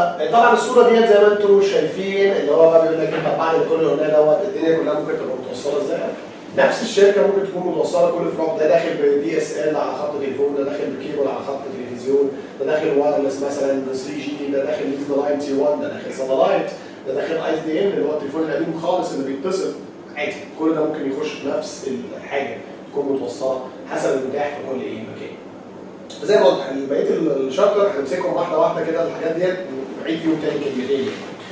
طبعا الصوره دي زي ما انتم شايفين اللي هو بقى بيقول لك انت بعد كل اللي قلناه دوت الدنيا كلها ممكن تبقى متوصله ازاي نفس الشركه ممكن تكون متوصله كل فروع ده داخل بدي اس ال على خط تليفون ده داخل بكيبل على خط تلفزيون ده داخل وايرلس مثلا 3 جي ده داخل ليز لاين تي 1 ده داخل ساتلايت ده داخل اي اس دي ام اللي هو التليفون القديم خالص اللي بيتصل عادي كل ده ممكن يخش في نفس الحاجه تكون متوصله حسب المتاح في كل ايه مكان زي ما قلت بقيه الشابتر هنمسكهم واحده واحده كده الحاجات ديت نعيد فيهم تاني كلمتين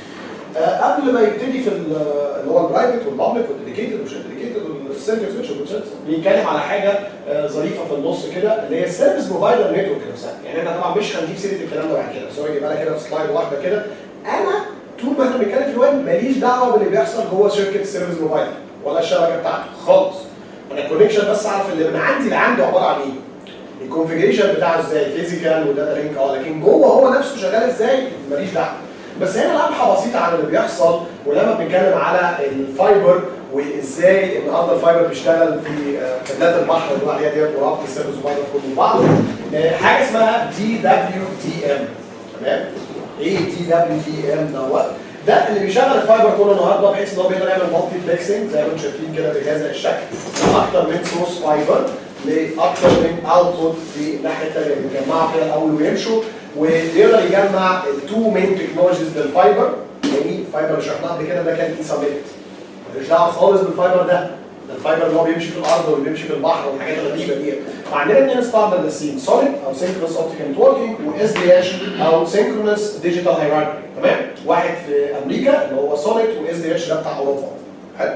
آه قبل ما يبتدي في اللي هو البرايفت والبابليك والديديكيتد ومش ديديكيتد والسنتر سويتش بيتكلم على حاجه آه ظريفه في النص كده اللي هي السيرفيس بروفايدر نتورك نفسها يعني احنا طبعا مش هنجيب سيره الكلام ده بعد كده بس هو يجيبها لك كده في سلايد واحده كده انا طول ما احنا بنتكلم في الويب ماليش دعوه باللي بيحصل جوه شركه السيرفيس بروفايدر ولا الشبكه بتاعته خالص انا الكونكشن بس اعرف اللي من عندي لعنده عباره عن ايه الكونفجريشن بتاعه ازاي فيزيكال وداتا لينك اه لكن جوه هو نفسه شغال ازاي ماليش دعوه بس هنا لمحه بسيطه عن اللي بيحصل ولما بنتكلم على الفايبر وازاي النهارده الفايبر بيشتغل في كابلات البحر اللي هو عليها ديت وربط السيرفيس موبايل كله ببعض حاجه اسمها دي دبليو دي ام تمام ايه دي دبليو دي ام دوت ده اللي بيشغل الفايبر كله النهارده بحيث ان هو بيقدر يعمل مالتي بلكسنج زي ما انتم شايفين كده بهذا الشكل اكتر من سورس فايبر لاكتر من اوتبوت في الناحيه الثانيه بيتجمعوا كده الاول ويمشوا ويقدر يجمع التو مين تكنولوجيز للفايبر يعني الفايبر اللي شرحناه قبل كده ده كان ايثرنت ملوش دعوه خالص بالفايبر ده ده الفايبر اللي هو بيمشي في الارض واللي بيمشي في البحر والحاجات الغريبه دي فعندنا اثنين ستاندرد اساسيين سوليد او سينكرونس اوبتيكال نتوركينج واس دي اتش او سينكرونس ديجيتال هيراركي تمام واحد في امريكا اللي هو سوليد واس دي اتش ده بتاع اوروبا حلو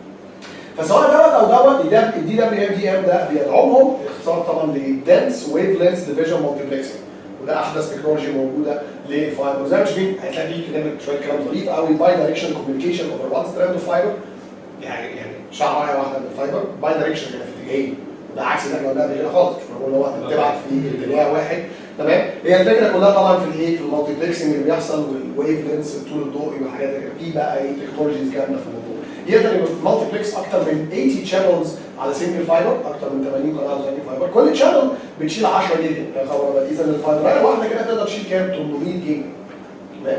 فسواء دوت او دوت الدي دبليو ام دي ام ده بيدعمهم اختصار طبعا لدنس ويف لينس ديفيجن مالتيبلكسنج وده احدث تكنولوجي موجوده للفايبر زي ما شايفين هتلاقي فيه كده شويه كلام ظريف قوي باي دايركشن كوميونيكيشن اوفر وان ستراند اوف فايبر يعني يعني شعره واحده من الفايبر باي دايركشن كده في اتجاهين وده عكس اللي احنا قلناه قبل كده خالص مش بقول هو بتبعت في اتجاه واحد تمام هي الفكره كلها طبعا في الايه في المالتيبلكسنج اللي بيحصل والويف لينس الطول الضوئي وحاجات في بقى ايه تكنولوجيز جامده في الموضوع يقدر يبقى مالتيبلكس اكتر من 80 شانلز على سنجل فايبر اكتر من 80 قناه على سنجل فايبر كل شانل بتشيل 10 جيجا يا خبر اذا الفايبر واحده كده تقدر تشيل كام 800 جيجا تمام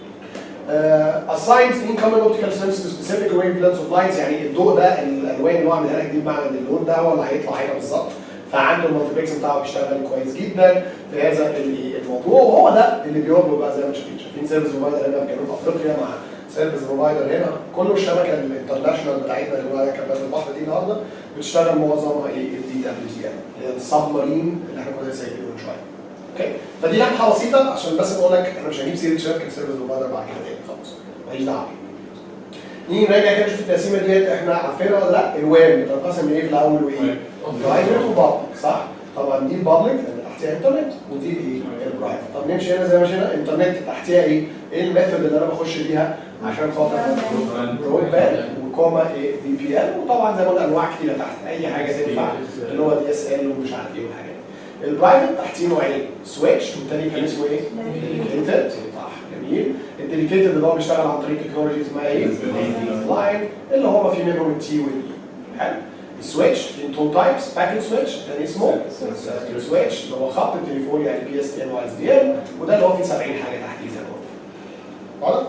uh, assigns incoming optical sense to specific wavelengths of lights يعني الضوء ده الالوان اللي هو عاملها لك دي بمعنى ان اللون ده هو اللي هيطلع هنا بالظبط فعنده المالتيبلكس بتاعه بيشتغل كويس جدا في هذا الموضوع وهو ده اللي بيربط بقى زي ما شايفين شايفين سيرفيس بروفايدر هنا في جنوب افريقيا مع سيرفيس بروفايدر هنا كل الشبكه الانترناشونال بتاعتنا اللي هو كابلات البحر دي النهارده بتشتغل معظمها ايه الدي دبليو دي ام السب مارين اللي احنا كنا سايبينه من شويه اوكي فدي لمحه بسيطه عشان بس بقول لك احنا مش هنجيب سيره شركه سيرفيس بروفايدر بعد كده تاني خلاص ماليش دعوه نيجي نراجع كده نشوف التقسيمه ديت احنا عارفينها ولا لا الوان بتنقسم لايه في الاول وايه؟ برايفت وبابليك صح؟ طبعا دي البابليك لان تحتها انترنت ودي الايه؟ البرايفت طب نمشي هنا زي ما مشينا انترنت تحتها ايه؟ ايه الميثود اللي انا بخش بيها عشان خاطر برود باند وكوما ايه في بي ال وطبعا زي ما قلنا انواع كتيره تحت اي حاجه تنفع اللي هو دي اس ال ومش عارف ايه والحاجات البرايفت تحتيه نوعين سويتش والتاني كان اسمه ايه؟ ديديكيتد صح جميل الديديكيتد اللي هو بيشتغل عن طريق تكنولوجي اسمها ايه؟ لاين اللي هو في منهم التي والاي حلو السويتش في تو تايبس باكيت سويتش الثاني اسمه سويتش اللي هو خط التليفون يعني بي اس ان واي اس دي ال وده اللي هو فيه 70 حاجه تحتيه زي ما قلت واضح؟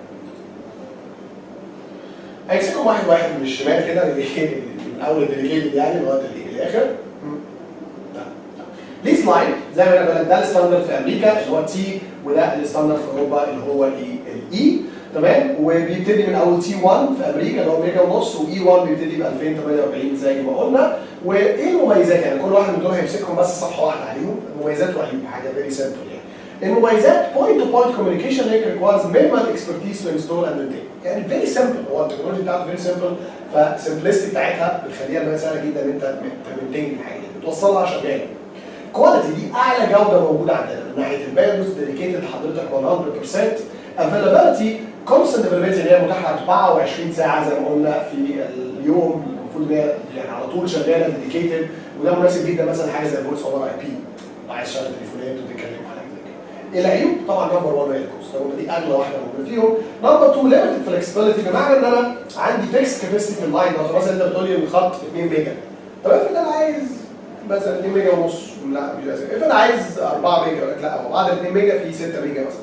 هيمسكهم واحد واحد من الشمال كده من اول الديليكيتد يعني لغايه الاخر ليز لاين زي ما انا بقول ده الستاندرد في امريكا اللي هو تي وده الستاندرد في اوروبا اللي هو الاي تمام وبيبتدي من اول تي 1 في امريكا اللي هو ميجا ونص واي 1 بيبتدي ب 2048 زي ما قلنا وايه المميزات يعني كل واحد من دول هيمسكهم بس صفحه واحده عليهم مميزات وعيوب حاجه فيري سمبل يعني المميزات بوينت تو بوينت كوميونيكيشن لينك ريكوايرز مينيمال اكسبرتيز تو انستول اند مينتين يعني فيري سمبل هو التكنولوجي بتاعته فيري سمبل فالسمبلستي بتاعتها بتخليها انها سهله جدا ان انت تمنتين الحاجه دي بتوصلها شغاله كواليتي دي اعلى جوده موجوده عندنا من ناحيه الباندوث ديديكيتد لحضرتك 100% افيلابيلتي كونستنت افيلابيلتي اللي هي متاحه 24 ساعه زي ما قلنا في اليوم المفروض ان هي يعني على طول شغاله ديديكيتد وده مناسب جدا مثلا حاجه زي فويس اوفر اي بي عايز تشغل تليفونات وتتكلم على حاجه زي كده العيوب طبعا نمبر 1 هي الكوست دي اغلى واحده موجوده فيهم نمبر 2 ليميتد فلكسبيليتي بمعنى ان انا عندي فيكس كاباسيتي في اللاين مثلا انت بتقول لي الخط 2 ميجا طب افرض انا عايز مثلا 2 ميجا ونص لا مش لازم افرض عايز 4 ميجا اقول لك لا هو بعد 2 ميجا في 6 ميجا مثلا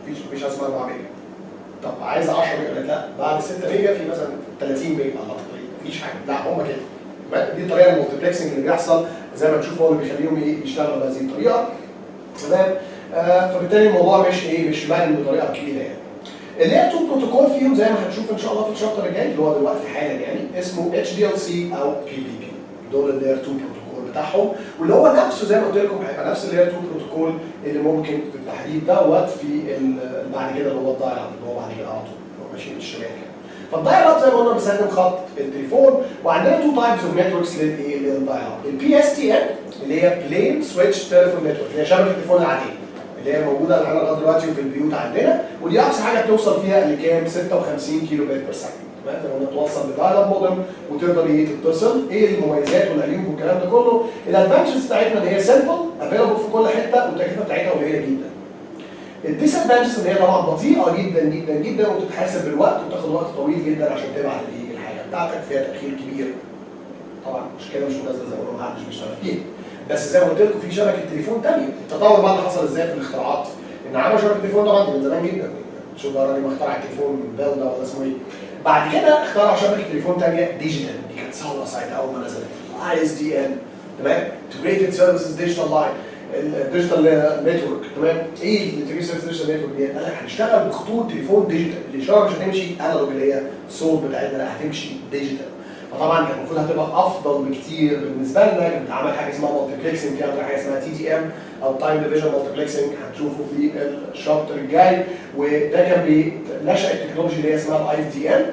مفيش مفيش حاجه اسمها 4 ميجا طب عايز 10 ميجا يقول لك لا بعد 6 ميجا في مثلا 30 ميجا على الطريق مفيش حاجه لا هم كده تمام؟ دي الطريقه المالتيبلكسنج اللي بيحصل زي ما نشوف هو اللي بيخليهم ايه يشتغلوا بهذه الطريقه تمام آه فبالتالي الموضوع مش ايه مش باين بطريقه كبيره يعني اللي هي تو بروتوكول فيهم زي ما هنشوف ان شاء الله في الشابتر الجاي اللي هو دلوقتي حالا يعني اسمه اتش دي ال سي او بي بي بي دول اللير 2 بروتوكول بتاعهم واللي هو نفسه زي ما قلت لكم هيبقى نفس اللير 2 بروتوكول اللي ممكن في التحديد دوت في ال- بعد كده اللي هو الدايل اب اللي هو بعد كده على طول اللي هو ماشي بالشمال كده فالدايل اب زي ما قلنا بيستخدم خط التليفون وعندنا تو تايبس اوف نتوركس للايه للدايل اب البي اس تي ام اللي هي بلين سويتش تليفون نتورك اللي هي شبكه التليفون العاديه اللي هي موجوده معانا لغايه دلوقتي في البيوت عندنا ودي اقصى حاجه بتوصل فيها لكام 56 كيلو بت بير سكند تمام لما توصل لدايل اب مودم وتقدر ايه تتصل ايه المميزات والعيوب والكلام ده كله الادفانتجز بتاعتنا ان هي سمبل افيلبل في كل حته والتكلفه بتاعتها قليله جدا الديس ادفانتجز ان هي طبعا بطيئه جدا جدا جدا وتتحاسب بالوقت وتاخد وقت طويل جدا عشان تبعت الايه الحاجه بتاعتك فيها تاخير كبير طبعا مش كده مش مناسبه زي ما قلنا محدش بيشتغل فيها بس زي ما قلت لكم في شبكه تليفون ثانيه التطور بقى اللي حصل ازاي في الاختراعات ان عملوا شبكه تليفون طبعا دي من زمان جدا شوف بقى الراجل ما اخترع التليفون بيل ده ولا اسمه ايه بعد كده اخترع شبكه تليفون ثانيه ديجيتال دي كانت ثوره ساعتها اول ما نزلت اي اس دي ان تمام انتجريتد سيرفيسز ديجيتال لاين الديجيتال نتورك تمام ايه الانتجريتد سيرفيسز ديجيتال نتورك دي قال لك هنشتغل بخطوط تليفون ديجيتال الاشاره مش هتمشي انالوج اللي هي الصوت بتاعتنا لا هتمشي ديجيتال فطبعا كان المفروض هتبقى افضل بكتير بالنسبه لنا كان بيتعمل حاجه اسمها مالتيبلكسنج فيها حاجه اسمها تي دي ام او تايم ديفيجن مالتيبلكسنج هنشوفه في الشابتر الجاي وده كان بنشا التكنولوجي اللي هي اسمها الاي دي ام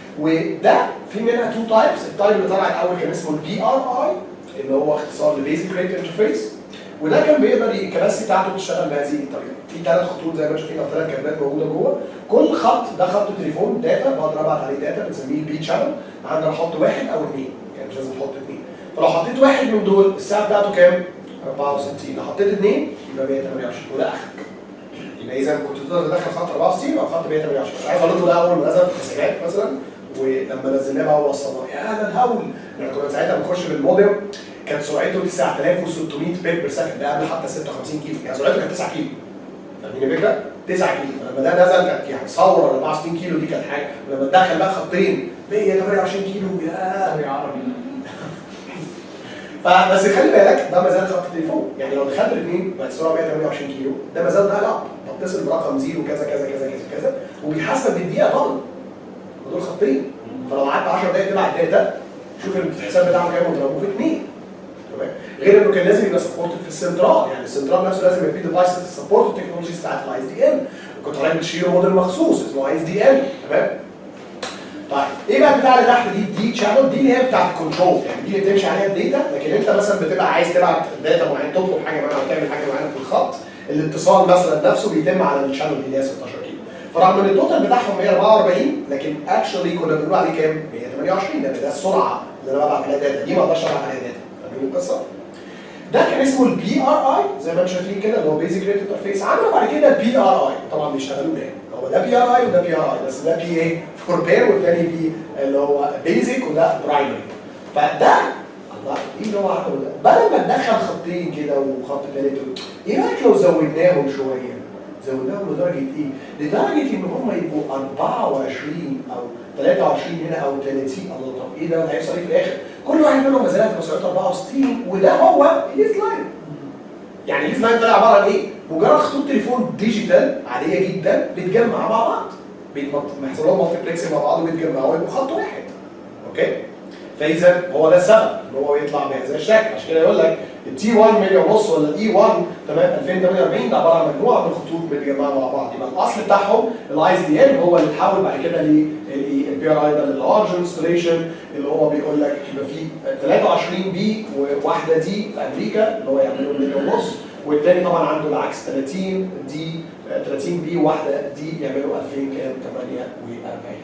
وده في منها تو تايبس التايب اللي طلع الاول كان اسمه البي ار اي اللي هو اختصار لبيزك ريت انترفيس وده كان بيقدر الكباسيتي بتاعته تشتغل بهذه الطريقه في ثلاث خطوط زي ما انتم شايفين او ثلاث كابلات موجوده جوه كل خط ده خط تليفون داتا بقدر ابعت عليه داتا بنسميه البي شانل عندنا احط واحد او اثنين يعني مش لازم تحط اثنين فلو حطيت واحد من دول الساعه بتاعته كام؟ 64 لو حطيت اثنين يبقى 128 وده اخرك يبقى اذا كنت تقدر تدخل خط 64 او خط 128 عايز اقول لكم ده اول ما نزل في التسعينات مثلا ولما نزلناه بقى ووصلناه يا ده الهول يعني كنا ساعتها بنخش بالمودم كانت سرعته 9600 بيت بير سكند ده قبل حتى 56 كيلو يعني سرعته كانت 9 كيلو فاهمين الفكره؟ 9 كيلو لما ده نزل كانت يعني ثوره 64 كيلو دي كانت حاجه ولما تدخل بقى خطين 128 كيلو يا سوري عربي فبس خلي بالك ده ما زال خط تليفون يعني لو دخلت الاثنين بقت السرعه 128 كيلو ده ما زال ده لا بتصل برقم زيرو كذا كذا كذا كذا كذا وبيحاسبك بالدقيقه طبعا ودول خطين فلو قعدت 10 دقائق تبعت داتا شوف الحساب بتاعه كام وتضربه في اثنين تمام غير انه كان لازم يبقى سبورتد في السنترال يعني السنترال نفسه لازم يبقى فيه ديفايسز سبورت التكنولوجيز بتاعت الاي اس دي ام كنت راجل تشيل موديل مخصوص اسمه اي اس دي ام تمام طيب ايه بقى البتاع اللي تحت دي دي شانل دي اللي هي بتاعت الكنترول يعني دي اللي بتمشي عليها الداتا لكن انت مثلا بتبقى عايز تبعت داتا معينه تطلب حاجه معينه او تعمل حاجه معينه في الخط الاتصال مثلا نفسه بيتم على الشانل دي اللي هي 16 كيلو فرغم ان التوتال بتاعهم 144 لكن اكشولي كنا بنقول عليه كام؟ 128 لان ده السرعه اللي انا ببعت عليها داتا دي ما اقدرش ابعت عليها داتا فاهمين القصه؟ ده كان اسمه البي ار اي زي ما انتم شايفين كده اللي هو بيزك ريت انترفيس عملوا بعد كده البي ار اي طبعا بيشتغلوا ده هو ده بي ار اي وده بي ار اي بس ده بي ايه فور بير والتاني بي اللي هو بيزك وده برايمري فده الله ايه اللي هو عمله ده؟ بدل ما ندخل خطين كده وخط تالت ايه رايك لو زودناهم شويه؟ زودناهم لدرجه ايه؟ لدرجه ان هم يبقوا 24 او 23 هنا او 30 الله طب ايه ده هيحصل ايه في الاخر؟ كل واحد منهم مازالات مسؤوليته 64 وده هو الليز لاين. يعني الليز لاين ده عباره عن ايه؟ مجرد خطوط تليفون ديجيتال عاديه جدا بتجمع مع بعض. بيحصل لهم مالتيبلكس مع بعض وبيتجمعوا ويبقوا خط واحد. اوكي؟ فاذا هو ده السبب ان هو يطلع بهذا الشكل عشان كده يقول لك التي 1 مليون ونص ولا الاي 1 تمام 2048 ده عباره عن مجموعه من الخطوط متجمعه مع بعض يبقى الاصل بتاعهم الاي اس دي ان هو اللي اتحول بعد كده للبي ار اي ده للارج انستليشن اللي هو بيقول لك يبقى فيه 23 بي وواحده دي في امريكا اللي هو يعملوا مليون ونص والتاني طبعا عنده العكس 30 دي 30 بي واحده دي يعملوا 2000 كام 48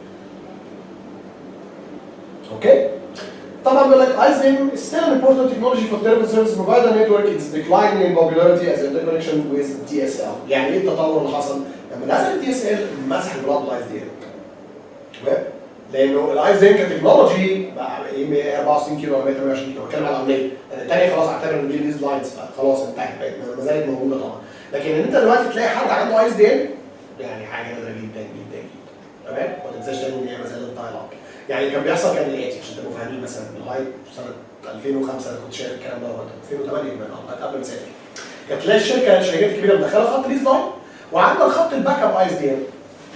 اوكي طبعا بيقول لك ISM is still an important technology for telephone service provider network it's declining in popularity as interconnection with DSL يعني ايه التطور اللي حصل؟ لما نزل الدي اس ال مسح البلاد لايز دي تمام؟ لانه الاي اس ام كتكنولوجي بقى ايه 64 كيلو او 128 كيلو بتكلم على العمليه الثانيه خلاص اعتبر ان دي ليز لاينز خلاص انتهت بقت ما زالت موجوده طبعا لكن ان انت دلوقتي تلاقي حد عنده ايس دي ان يعني حاجه نادره جدا جدا جدا تمام ما تنساش تاني ان هي مساله الدايل اب يعني اللي كان بيحصل كان الاتي عشان تبقوا فاهمين مثلا لغايه سنه 2005 انا كنت شايف الكلام ده ولا 2008 كمان اه قبل ما اسافر كانت تلاقي الشركه الشركات الكبيره مدخله خط ليز لاين وعندنا الخط الباك اب ايس دي ان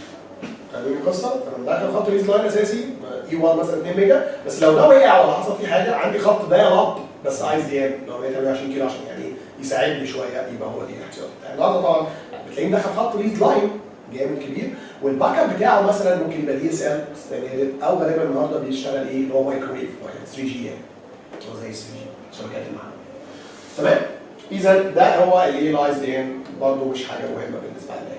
فاهمين القصه؟ فانا مدخل خط ليز لاين اساسي اي 1 مثلا 2 ميجا بس لو ده وقع ولا حصل فيه حاجه عندي خط دايل اب بس ايس دي ان لو 128 كيلو عشان يعني يساعدني شويه يبقى هو دي الاحتياط بتاعي النهارده طبعا بتلاقيه مدخل خط ليز لاين جامد كبير والباك اب بتاعه مثلا ممكن يبقى دي اس ال او غالبا النهارده بيشتغل ايه اللي هو مايكرويف 3 جي يعني هو زي 3 جي شبكات المعلومات تمام اذا ده هو الايه الايس دي ان برضه مش حاجه مهمه بالنسبه لنا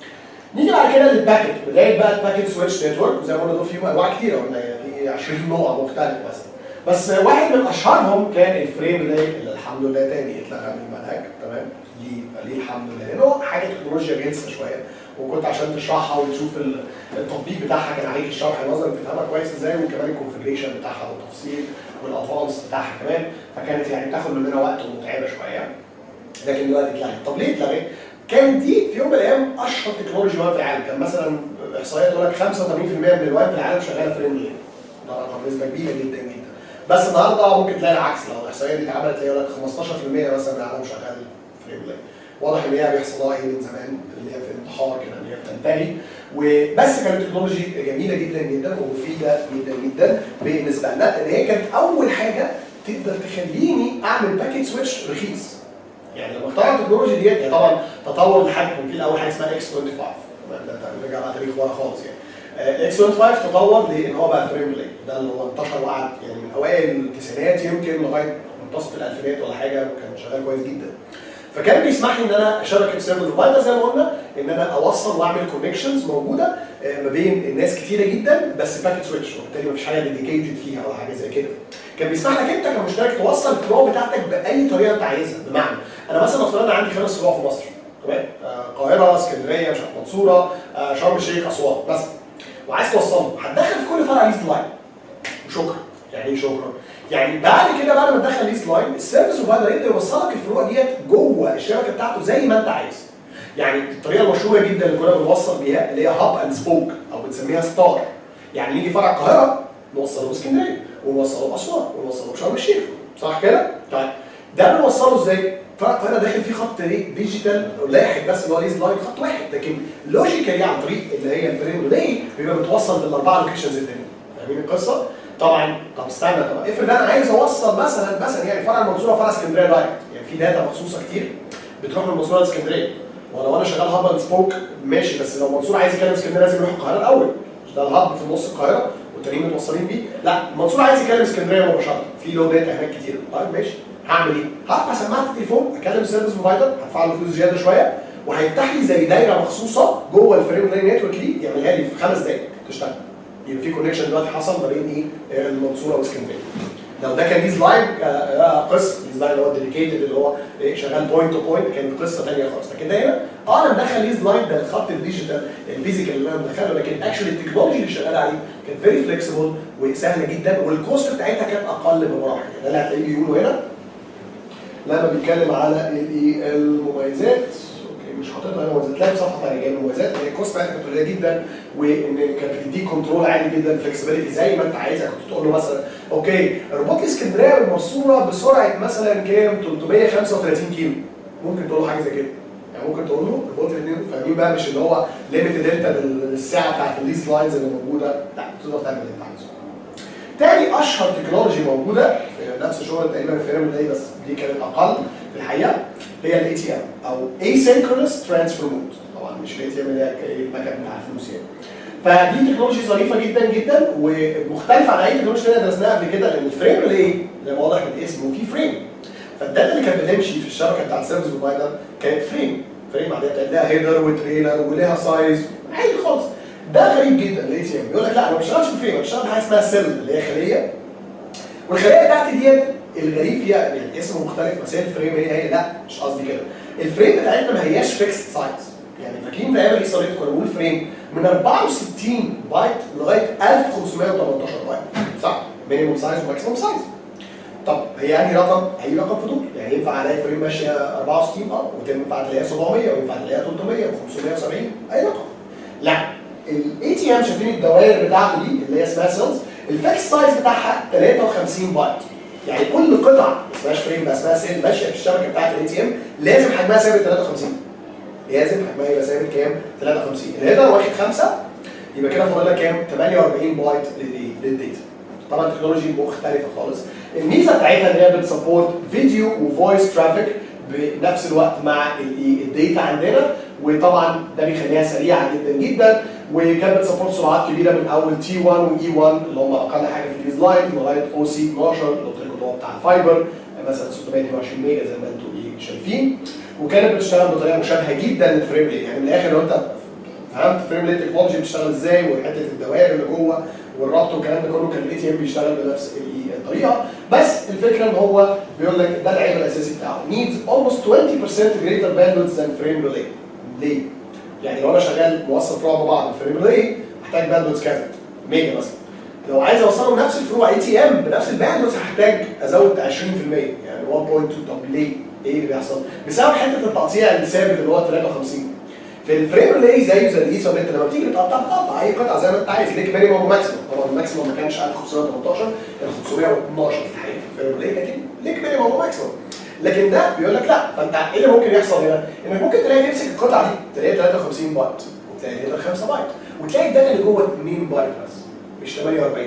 نيجي بعد كده للباكت بدايه بقى الباكت سويتش نتورك وزي ما قلنا دول فيهم انواع كتيره قلنا يعني في 20 نوع مختلف مثلا بس واحد من اشهرهم كان الفريم ريلي اللي الحمد لله تاني اتلغى من المنهج تمام ليه ليه الحمد لله لان هو حاجه تكنولوجيا غلسه شويه وكنت عشان تشرحها وتشوف ال- التطبيق بتاعها كان عليك الشرح النظري تفهمها كويس ازاي وكمان الكونفجريشن بتاعها والتفصيل والادفانس بتاعها كمان فكانت يعني بتاخد مننا وقت ومتعبه شويه لكن دلوقتي اتلغت طب ليه اتلغت؟ كانت دي في يوم من الايام اشهر تكنولوجي وان في العالم كان مثلا احصائيات تقول لك 85% من الوان في العالم شغاله فريم ريلي ده رقم نسبه كبيره جدا جدا بس النهارده ممكن تلاقي العكس لو الاحصائيه دي اتعملت تلاقي يقول لك 15% مثلا من العالم شغال فريم ريلي واضح ان هي بيحصل لها ايه من زمان اللي هي في انتحار كده ان هي بتنتهي وبس كانت تكنولوجي جميله جدا جدا ومفيده جدا جدا بالنسبه لنا لان هي كانت اول حاجه تقدر تخليني اعمل باكيت سويتش رخيص يعني لما اخترعوا التكنولوجيا ديت هي طبعا تطور الحاجه كان في الاول حاجه اسمها اكس 25 تمام ده نرجع بقى تاريخ ورا خالص يعني الاكس 25 تطور لان هو بقى فريم ريلي ده اللي هو انتشر وقعد يعني من اوائل التسعينات يمكن لغايه منتصف الالفينات ولا حاجه وكان شغال كويس جدا فكان بيسمح لي ان انا شبكه سيرفر بروفايدر زي ما قلنا ان انا اوصل واعمل كونكشنز موجوده آه، ما بين الناس كتيره جدا بس باكيت سويتش وبالتالي مفيش حاجه ديديكيتد فيها او حاجه زي كده كان بيسمح لك انت كمشترك توصل الفلو بتاعتك باي طريقه انت عايزها بمعنى انا مثلا افترضنا عندي خمس فروع في مصر تمام آه، القاهره اسكندريه مش عارف منصوره آه، شرم الشيخ اسوان بس وعايز توصلهم هتدخل في كل فرع ليز لاين وشكرا يعني ايه شكرا؟ يعني بعد كده بعد ما تدخل ليز لاين السيرفيس بروفايدر يقدر يوصلك الفروع ديت جوه الشبكه بتاعته زي ما انت عايز. يعني الطريقه المشهوره جدا اللي كنا بنوصل بيها اللي هي هاب اند سبوك او بنسميها ستار. يعني نيجي فرع القاهره نوصله اسكندريه ونوصله اسوان ونوصله شرم الشيخ صح كده؟ طيب ده بنوصله ازاي؟ فرع القاهره داخل فيه خط ايه؟ ديجيتال لاحق بس اللي هو ليز لاين خط واحد لكن لوجيكالي عن طريق اللي هي الفريم ريلي بيبقى متوصل بالاربعه لوكيشنز التانيين. فاهمين القصه؟ طبعا طب استنى طب افرض انا عايز اوصل مثلا مثلا يعني فرع المنصوره فرع اسكندريه دايركت يعني في داتا مخصوصه كتير بتروح من المنصوره لاسكندريه ولو انا شغال هاب اند سبوك ماشي بس لو منصور عايز يكلم اسكندريه لازم يروح القاهره الاول مش ده الهاب في نص القاهره والتانيين متوصلين بيه لا منصور عايز يكلم اسكندريه مباشره في له داتا هناك كتير طيب ماشي هعمل ايه؟ هرفع سماعه التليفون اكلم السيرفيس بروفايدر هدفع له فلوس زياده شويه وهيفتح لي زي دايره مخصوصه جوه الفريم ريل نتورك دي يعملها لي في خمس دقائق تشتغل يبقى في كونكشن دلوقتي حصل ما بين ايه المنصوره واسكندريه لو ده كان ليز لاين قصه ليز لاين اللي هو ديديكيتد اللي هو إيه شغال بوينت تو بوينت كانت قصه ثانيه خالص لكن ده هنا اه انا مدخل ليز لاين ده الخط الديجيتال الفيزيكال اللي انا مدخله لكن اكشولي التكنولوجي اللي شغال عليه كانت فيري فليكسيبل وسهله جدا والكوست بتاعتها كانت اقل بمراحل ده اللي هتلاقيه بيقولوا هنا لما بيتكلم على الايه المميزات اوكي مش حاططها هنا مميزات تلاقي في صفحه ثانيه جايب المميزات هي الكوست بتاعتها كانت قليله جدا وان كانت بتديك كنترول عالي جدا فلكسبيتي زي ما انت عايزها كنت تقول له مثلا اوكي اربط لي اسكندريه بالمنصوره بسرعه مثلا كام 335 كيلو ممكن تقول له حاجه زي كده يعني ممكن تقول له اربط لي الاثنين فاهمين بقى مش اللي هو ليميتد انت للساعه بتاعت الليز لاينز اللي موجوده لا تقدر تعمل اللي انت عايزه تاني اشهر تكنولوجي موجوده في نفس شغل تقريبا الفيرم دي بس دي كانت اقل في الحقيقه هي الاي تي ام او asynchronous transfer mode طبعا مش الاي تي ام اللي هي المكان بتاع الفلوس يعني فدي تكنولوجي ظريفه جدا جدا ومختلفه عن اي تكنولوجي ثانيه درسناها قبل كده لان الفريم ليه؟ زي ما واضح من الاسم وفي فريم فالداتا اللي كانت بتمشي في الشبكه بتاعت السيرفيس بروفايدر كانت فريم فريم عاديه بتاعت لها هيدر وتريلر ولها سايز عادي خالص ده غريب جدا الاي تي ام يقول لك لا انا ما بشتغلش بفريم انا بشتغل بحاجه اسمها سيل اللي هي خليه والخليه بتاعتي ديت الغريب فيها يعني الاسم مختلف بس هي الفريم هي هي لا مش قصدي كده الفريم بتاعتنا ما هياش فيكست سايز يعني فاكرين في ايام الاكسلريت كنا بنقول فريم من 64 بايت لغايه 1518 بايت صح؟ مينيموم سايز وماكسيموم سايز طب هي انهي رقم؟ اي رقم فضول يعني ينفع الاقي فريم ماشيه 64 اه وينفع تلاقيها 700 وينفع تلاقيها 300 و570 اي رقم لا الاي تي ام شايفين الدوائر بتاعته دي اللي هي اسمها سيلز الفاكس سايز بتاعها 53 بايت يعني كل قطعه ما اسمهاش فريم بقى اسمها سيل ماشيه في الشبكه بتاعت الاي تي ام لازم حجمها ثابت 53 لازم حجمها يبقى ثابت كام؟ 53 الهيدر واخد 5 يبقى كده فاضل لك كام؟ 48 بايت للايه؟ للداتا طبعا التكنولوجي مختلفه خالص الميزه بتاعتها ان هي بتسبورت فيديو وفويس ترافيك بنفس الوقت مع الايه؟ الداتا عندنا وطبعا ده بيخليها سريعه جدا جدا وكانت بتسبورت سرعات كبيره من اول تي 1 واي 1 اللي هم اقل حاجه في الفيز لاين لغايه او سي 12 اللي قلت لكم اللي هو بتاع الفايبر مثلا 622 ميجا زي ما انتم ايه شايفين وكانت بتشتغل بطريقه مشابهه جدا للفريم ريت يعني من الاخر لو انت فهمت فريم ريت تكنولوجي بتشتغل ازاي وحته الدوائر اللي جوه والربط والكلام ده كله كان الاي تي ام بيشتغل بنفس الطريقه بس الفكره ان هو بيقول لك ده العيب الاساسي بتاعه needs almost 20% greater bandwidth than frame relay ليه؟ يعني لو انا شغال موصل فروع ببعض الفريم ريلي محتاج باندويث كذا ميجا مثلا لو عايز اوصلهم نفس الفروع اي تي ام بنفس الباندويث هحتاج ازود 20% يعني 1.2 طب ليه؟ ايه اللي بيحصل؟ بسبب حته التقطيع الثابت اللي هو 53 في الفريم ريلي زيه زي الايثرنت لما بتيجي بتقطع بتقطع اي قطعه زي ما انت عايز ليك مينيموم وماكسيموم طبعا الماكسيموم ما كانش 1518 كان 512 في الحقيقه في الفريم ريلي لكن ليك مينيموم وماكسيموم لكن ده بيقول لك لا فانت ايه اللي ممكن يحصل هنا؟ انك ممكن تلاقي تمسك القطعه دي تلاقيها 53 بايت وتلاقي هنا 5 بايت وتلاقي الداتا اللي جوه 2 بايت بس مش 48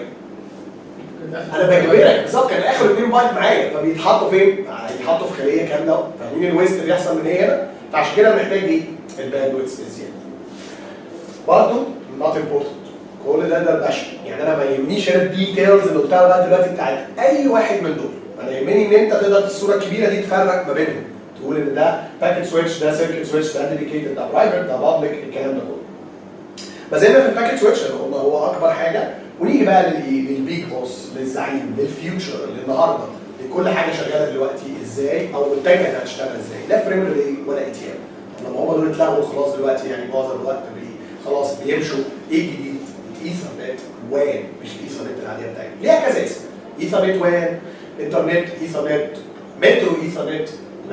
انا بجبرك بالظبط كان اخر 2 بايت معايا فبيتحطوا فين؟ هيتحطوا في خليه كامله فاهمين الويست اللي بيحصل من ايه هنا؟ فعشان كده محتاج ايه؟ الباندويث الزياده. برضه نوت امبورتنت كل ده دردشه يعني انا ما يهمنيش هنا الديتيلز اللي قلتها بقى دلوقتي بتاعت اي واحد من دول انا يهمني ان انت تقدر الصوره الكبيره دي تفرق ما بينهم تقول ان ده باكيت سويتش ده سيركت سويتش ده ديديكيتد ده برايفت ده بابليك الكلام ده كله بس زي ما في الباكيت سويتش اللي قلنا هو اكبر حاجه ونيجي بقى للبيج بوس للزعيم للفيوتشر للنهارده لكل حاجه شغاله دلوقتي ازاي او متجهه هتشتغل ازاي لا فريم ريلي ولا اي تي ام لما هم دول اتلغوا خلاص دلوقتي يعني معظم الوقت بي خلاص بيمشوا ايه الجديد؟ الايثرنت وان مش الايثرنت العاديه بتاعتنا ليها كذا اسم ايثرنت وان انترنت ايثرنت مترو ايثرنت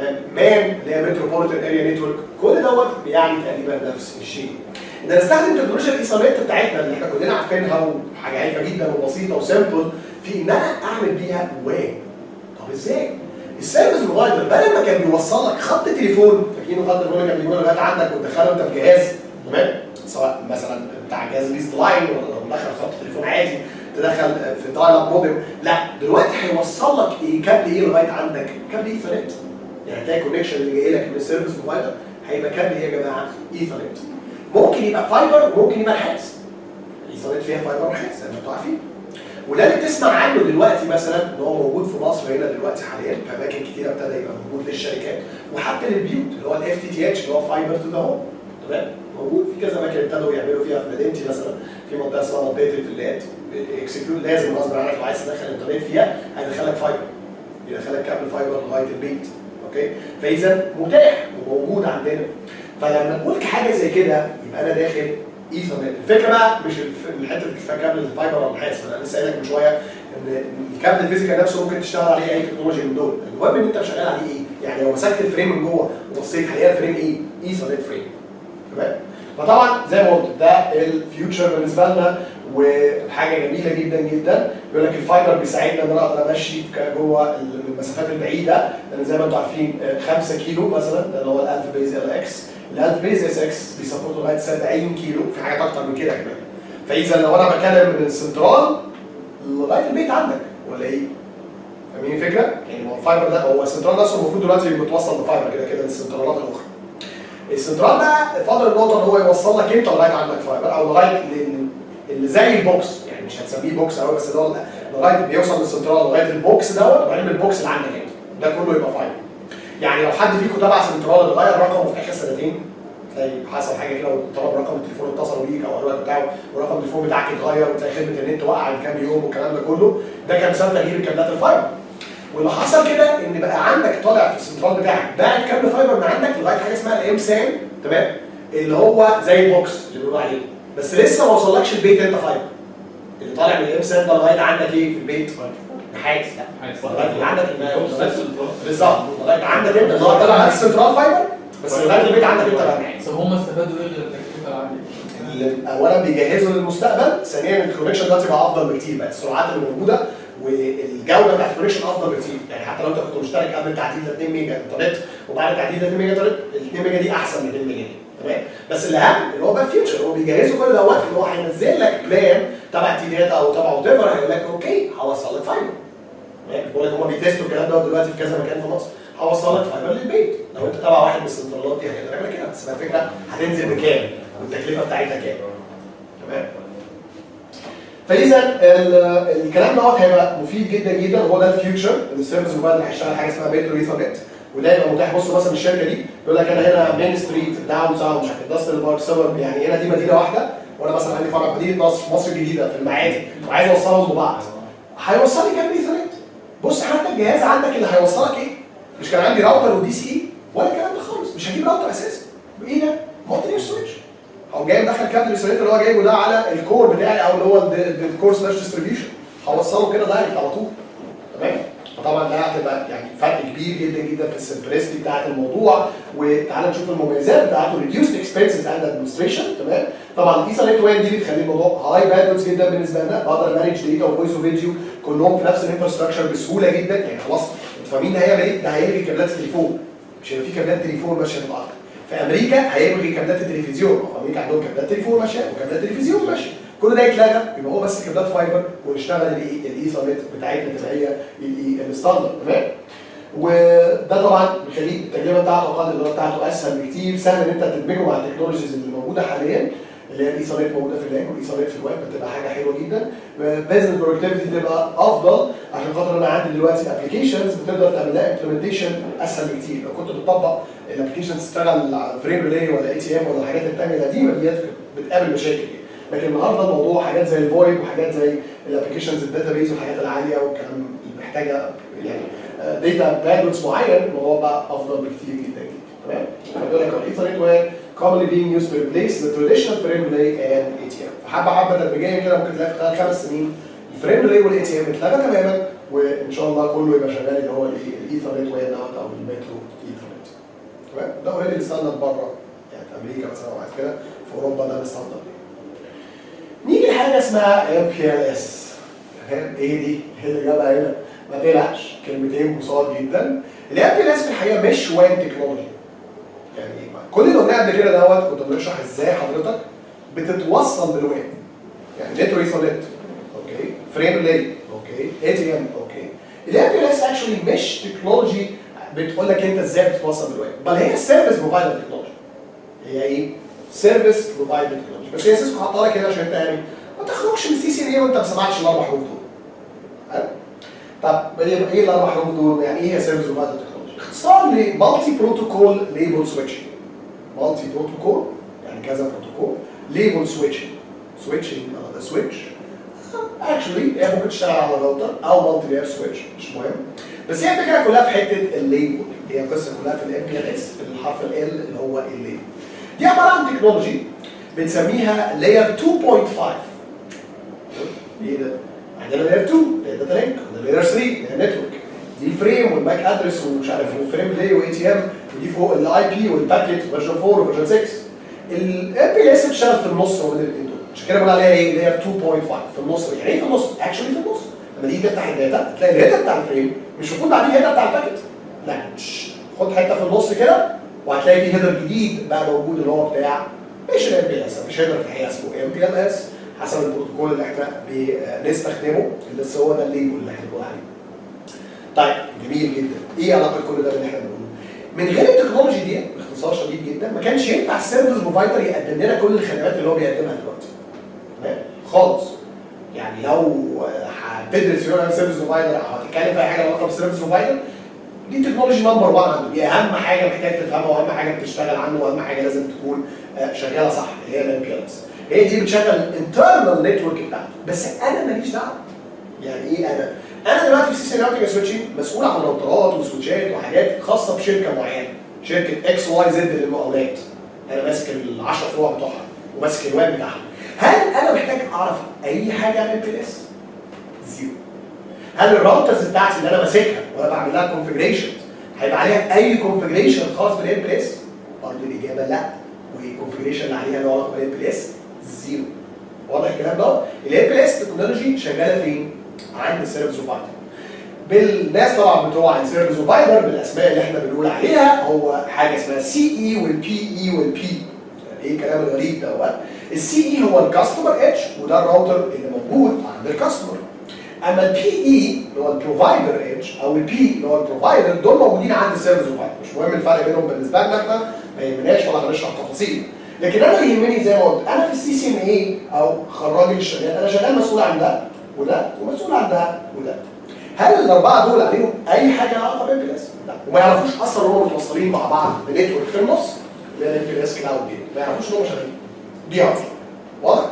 مان اللي هي متروبوليتان اريا نتورك كل دوت بيعني تقريبا نفس الشيء ان نستخدم تكنولوجيا الايثرنت بتاعتنا اللي احنا كلنا عارفينها وحاجه هايفه جدا وبسيطه وسيمبل في ان انا اعمل بيها وان طب ازاي؟ السيرفيس بروفايدر بدل ما كان بيوصل لك خط تليفون فاكرين خط التليفون كان بيجي لغايه عندك وتدخله انت في جهاز تمام سواء مثلا بتاع جهاز ليست لاين ولا لو مدخل خط تليفون عادي تدخل في دايل اب مودم لا دلوقتي هيوصل لك ايه كابل ايه لغايه عندك كابل ايثرنت يعني هتلاقي الكونكشن اللي جاي لك من السيرفيس بروفايدر هيبقى كابل ايه يا جماعه ايثرنت ممكن يبقى فايبر وممكن يبقى نحاس الايثرنت فيها فايبر ونحاس زي ما انتوا عارفين وده اللي بتسمع عنه دلوقتي مثلا ان هو موجود في مصر هنا دلوقتي حاليا في اماكن كتيره ابتدى يبقى موجود للشركات وحتى للبيوت اللي هو الاف تي تي اتش اللي هو فايبر تو ذا هوم تمام موجود في كذا اماكن ابتدوا يعملوا فيها في مدينتي مثلا في منطقه اسمها منطقه الفيلات اكسكيوت لازم غصب عنك لو عايز تدخل انترنت فيها هيدخلك فايبر يدخلك كابل فايبر لغايه البيت اوكي فاذا متاح وموجود عندنا فلما نقول حاجه زي كده يبقى انا داخل ايثرنت الفكره بقى مش الف- الحته اللي فيها كابل الفايبر ولا النحاس انا لسه قايل لك من شويه ان الكابل الفيزيكال نفسه ممكن تشتغل عليه اي تكنولوجيا من دول المهم ان انت شغال عليه ايه يعني لو مسكت الفريم من جوه وبصيت هلاقي الفريم ايه ايثرنت فريم تمام فطبعا زي ما قلت ده الفيوتشر بالنسبه لنا وحاجه جميله جدا جدا بيقول لك الفايبر بيساعدنا ان انا اقدر امشي ك- جوه المسافات البعيده لان زي ما انتم عارفين 5 كيلو مثلا ده اللي هو ال 1000 بيز ال اكس ال 1000 بيز اس اكس بيسبورت لغايه 70 كيلو في حاجات اكتر من كده كمان فاذا لو انا بتكلم من السنترال لغايه البيت عندك ولا ايه؟ فاهمين الفكره؟ يعني هو الفايبر ده هو السنترال نفسه المفروض دلوقتي متوصل بفايبر كده كده للسنترالات الاخرى. السنترال بقى فاضل النقطه ان هو يوصل لك انت لغايه عندك فايبر او لغايه ال- اللي زي البوكس يعني مش هتسميه بوكس قوي بس ده لغايه بيوصل من السنترال لغايه البوكس دوت وبعدين البوكس اللي عندك انت ده كله يبقى فايبر. يعني لو حد فيكم تبع سنترال اللي غير رقمه في اخر سنتين تلاقي حصل حاجه كده وطلب رقم التليفون اتصلوا بيك او الوقت بتاعه ورقم التليفون بتاعك اتغير وتلاقي خدمه النت وقع من كام يوم والكلام ده كله ده كان بسبب تغيير كابلات الفايبر واللي حصل كده ان بقى عندك طالع في السنترال بتاعك باعت كابل فايبر من عندك لغايه حاجه اسمها الام سان تمام اللي هو زي البوكس اللي بيقولوا عليه بس لسه ما وصلكش البيت انت فايبر اللي طالع من الام سان ده لغايه عندك ايه في البيت نحاس نحاس. لغايه اللي عندك بس بالظبط لغايه عندك انت اللي هو طلع نفس سنترال فايبر بس لغايه البيت عندك انت بقى نحاس طب هم استفادوا ايه غير التكلفه العاليه؟ اللي اولا بيجهزوا للمستقبل ثانيا الكونكشن دلوقتي بقى افضل بكتير بقت السرعات اللي موجوده والجوده بتاعت الكونكشن افضل بكتير يعني حتى لو انت كنت مشترك قبل تعديل 2 ميجا انترنت وبعد تعديل 2 ميجا انترنت ال 2 ميجا دي احسن من 2 ميجا دي تمام بس الاهم اللي هو بقى فيوتشر هو بيجهزوا كل دوت ان هو هينزل لك بلان تبع تي داتا او تبع وات ايفر هيقول لك اوكي هوصل لك فايبر تمام؟ بقول لك هم بيتستوا الكلام ده دلوقتي في كذا مكان في مصر هوصل لك فايبر للبيت لو انت تبع واحد من السنترالات دي هيقدر يعمل كده بس بقى الفكره هتنزل بكام والتكلفه بتاعتها كام تمام فاذا ال- الكلام دوت هيبقى مفيد جدا جدا هو ده الفيوتشر ان السيرفيس موبايل هيشتغل حاجه اسمها مترو ايثرنت وده يبقى متاح بصوا مثلا الشركه دي يقول لك انا هنا مين ستريت داون تاون مش عارف اندستريال بارك سبب يعني هنا دي مدينه واحده وانا مثلا عندي فرع في مدينه نصر مصر الجديده في المعادي وعايز اوصلهم ببعض هيوصل لي كام ايثرنت بص حتى الجهاز عندك اللي هيوصلك ايه مش كان عندي راوتر ودي سي اي ولا الكلام ده خالص مش هجيب راوتر اساسا ايه ده؟ مالتي سويتش هو جاي مدخل كابل الايثرنت اللي هو جايبه ده على الكور بتاعي او اللي هو الكور سلاش ديستريبيوشن هوصله كده دايركت على طول تمام فطبعا ده هتبقى يعني فرق كبير جدا جدا في السمبلستي بتاعت الموضوع وتعالى نشوف المميزات بتاعته ريديوست اكسبنسز اند ادمنستريشن تمام طبعا الايثرنت وان دي بتخلي الموضوع هاي باندويث جدا بالنسبه لنا بقدر مانج داتا وفويس وفيديو كلهم في نفس الانفراستراكشر بسهوله جدا يعني خلاص انتوا فاهمين ده هيعمل ايه؟ ده هيلغي كابلات التليفون مش هيبقى في كابلات تليفون ماشيه في الارض في امريكا هيلغي كابلات التلفزيون في امريكا عندهم كابلات تليفون ماشيه وكابلات تلفزيون ماشيه كل ده يتلغى يبقى هو بس كابلات فايبر ونشتغل الايه الايثرنت بتاعتنا تبقى هي الايه الستاندرد تمام وده طبعا بيخليه التجربه بتاعته اقل الاداره بتاعته اسهل بكتير سهل ان انت تدمجه مع التكنولوجيز اللي موجوده حاليا اللي هي الايثرنت موجوده في اللان والايثرنت في الويب بتبقى حاجه حلوه جدا بزنس برودكتيفيتي تبقى افضل عشان خاطر انا عندي دلوقتي ابلكيشنز بتقدر تعمل لها امبلمنتيشن اسهل بكتير لو كنت بتطبق الابلكيشن تشتغل على فريم ريلي ولا اي تي ام ولا الحاجات الثانيه القديمه ديت بتقابل مشاكل لكن النهارده الموضوع حاجات زي الفويب وحاجات زي الابلكيشنز الداتابيز والحاجات العاليه والكلام اللي محتاجه يعني داتا باندويث معين الموضوع بقى افضل بكتير جدا جدا تمام فبيقول لك الايثرنت وير commonly being used to replace the traditional frame relay and ATM فحبه حبه تدريجيا كده ممكن تلاقي في خلال خمس سنين الفريم ريلي والاي تي ام اتلغى تماما وان شاء الله كله يبقى شغال اللي هو الايه الايثرنت وير دوت او المترو ايثرنت تمام ده اوريدي الستاندرد بره يعني في امريكا مثلا وبعد كده في اوروبا ده الستاندرد نيجي لحاجه اسمها ام بي ال اس فاهم ايه دي؟ ايه اللي جابها هنا؟ ما تقلقش كلمتين بساط جدا الام بي ال اس في الحقيقه مش وان تكنولوجي يعني كل اللي قلناه قبل كده دوت كنا بنشرح ازاي حضرتك بتتوصل بالوان يعني نت ايثرنت اوكي فريم ريلي اوكي اي تي ام اوكي الام بي ال اس اكشولي مش تكنولوجي بتقول لك انت ازاي بتتوصل بالوان بل هي سيرفيس بروفايدر تكنولوجي هي ايه؟ سيرفيس بروفايدر تكنولوجي بس هي سيسكو حاطها لك كده عشان انت يعني ما تخرجش من السي سي دي وانت ما سمعتش الاربع حروف دول حلو؟ طب ايه ايه الاربع حروف دول؟ يعني ايه هي سيرفيس بروفايدر تكنولوجي؟ اختصار لمالتي بروتوكول ليبل سويتشنج مالتي بروتوكول يعني كذا بروتوكول ليبل سويتشنج سويتشنج ده سويتش اكشولي هي ممكن تشتغل على راوتر او مالتي لاير سويتش مش مهم بس هي الفكره كلها في حته الليبل هي القصه كلها في الام بي ال اس في الحرف ال اللي هو الليبل دي عباره عن تكنولوجي بنسميها لاير 2.5 ايه ده؟ عندنا لاير 2 اللي هي داتا لينك عندنا لاير 3 اللي هي نتورك دي الفريم والماك ادرس ومش عارف وفريم ريلي واي تي ام ودي فوق الاي بي والباكيت فيرجن 4 وفيرجن 6 الام بي اس بتشتغل في النص ما بين الاثنين دول عشان كده بنقول عليها ايه لاير 2.5 في النص يعني ايه في النص؟ اكشولي في النص لما تيجي تفتح الداتا تلاقي الهيدر بتاع الفريم مش المفروض بعديه الهيدر بتاع الباكيت لا شش. خد حته في النص كده وهتلاقي في هيدر جديد بقى موجود اللي هو بتاع مش الام بي اس مفيش هيدر في الحقيقه اسمه ام بي ال اس حسب البروتوكول اللي احنا بنستخدمه اللي هو ده الليبل اللي احنا بنقول عليه. طيب جميل جدا ايه علاقه كل ده باللي احنا بنقوله؟ من غير التكنولوجي دي باختصار شديد جدا ما كانش ينفع السيرفيس بروفايدر يقدم لنا كل الخدمات اللي هو بيقدمها دلوقتي. تمام؟ خالص. يعني لو هتدرس يو سيرفيس بروفايدر او هتتكلم في اي حاجه علاقه بالسيرفيس بروفايدر دي التكنولوجي نمبر 1 عنده دي اهم حاجه محتاج تفهمها واهم حاجه بتشتغل عنه واهم حاجه لازم تكون آه، شغاله صح اللي هي الام بي ال اس هي دي بتشغل الانترنال نتورك بتاعته بس انا ماليش دعوه يعني ايه انا؟ انا دلوقتي في سي سي راوتنج سويتشنج مسؤول عن راوترات وسويتشات وحاجات خاصه بشركه معينه شركه اكس واي زد للمقاولات انا ماسك ال 10 فروع بتوعها وماسك الوان بتاعها هل انا محتاج اعرف اي حاجه عن الام بي اس؟ زيرو هل الراوترز بتاعتي اللي انا ماسكها وانا بعمل لها كونفجريشن هيبقى عليها اي كونفجريشن خاص بالام بي اس؟ برضه الاجابه لا والكونفجريشن اللي عليها له علاقه بالام بي اس زيرو واضح الكلام ده؟ الام بي اس تكنولوجي شغاله فين؟ عند السيرفيس بروفايدر بالناس طبعا بتوع السيرفيس بروفايدر بالاسماء اللي احنا بنقول عليها هو حاجه اسمها سي اي والبي اي والبي ايه الكلام الغريب دوت السي اي هو الكاستمر ايدج وده الراوتر اللي موجود عند الكاستمر اما البي اي اللي هو البروفايدر ايدج او البي اللي هو البروفايدر دول موجودين عند السيرفيس بروفايدر مش مهم الفرق بينهم بالنسبه لنا احنا ما يهمناش ولا هنشرح تفاصيل لكن انا اللي يهمني زي ما قلت انا في السي سي ام اي او خراجي الشغال انا شغال مسؤول عن ده وده ومسؤول عن ده وده هل الاربعه دول عليهم اي حاجه لها علاقه بالام بي اس؟ لا وما يعرفوش اصلا ان هم متوصلين مع بعض بنتورك في النص اللي هي الام بي اس كلاود دي ما يعرفوش ان هم شغالين دي اصلا واضح؟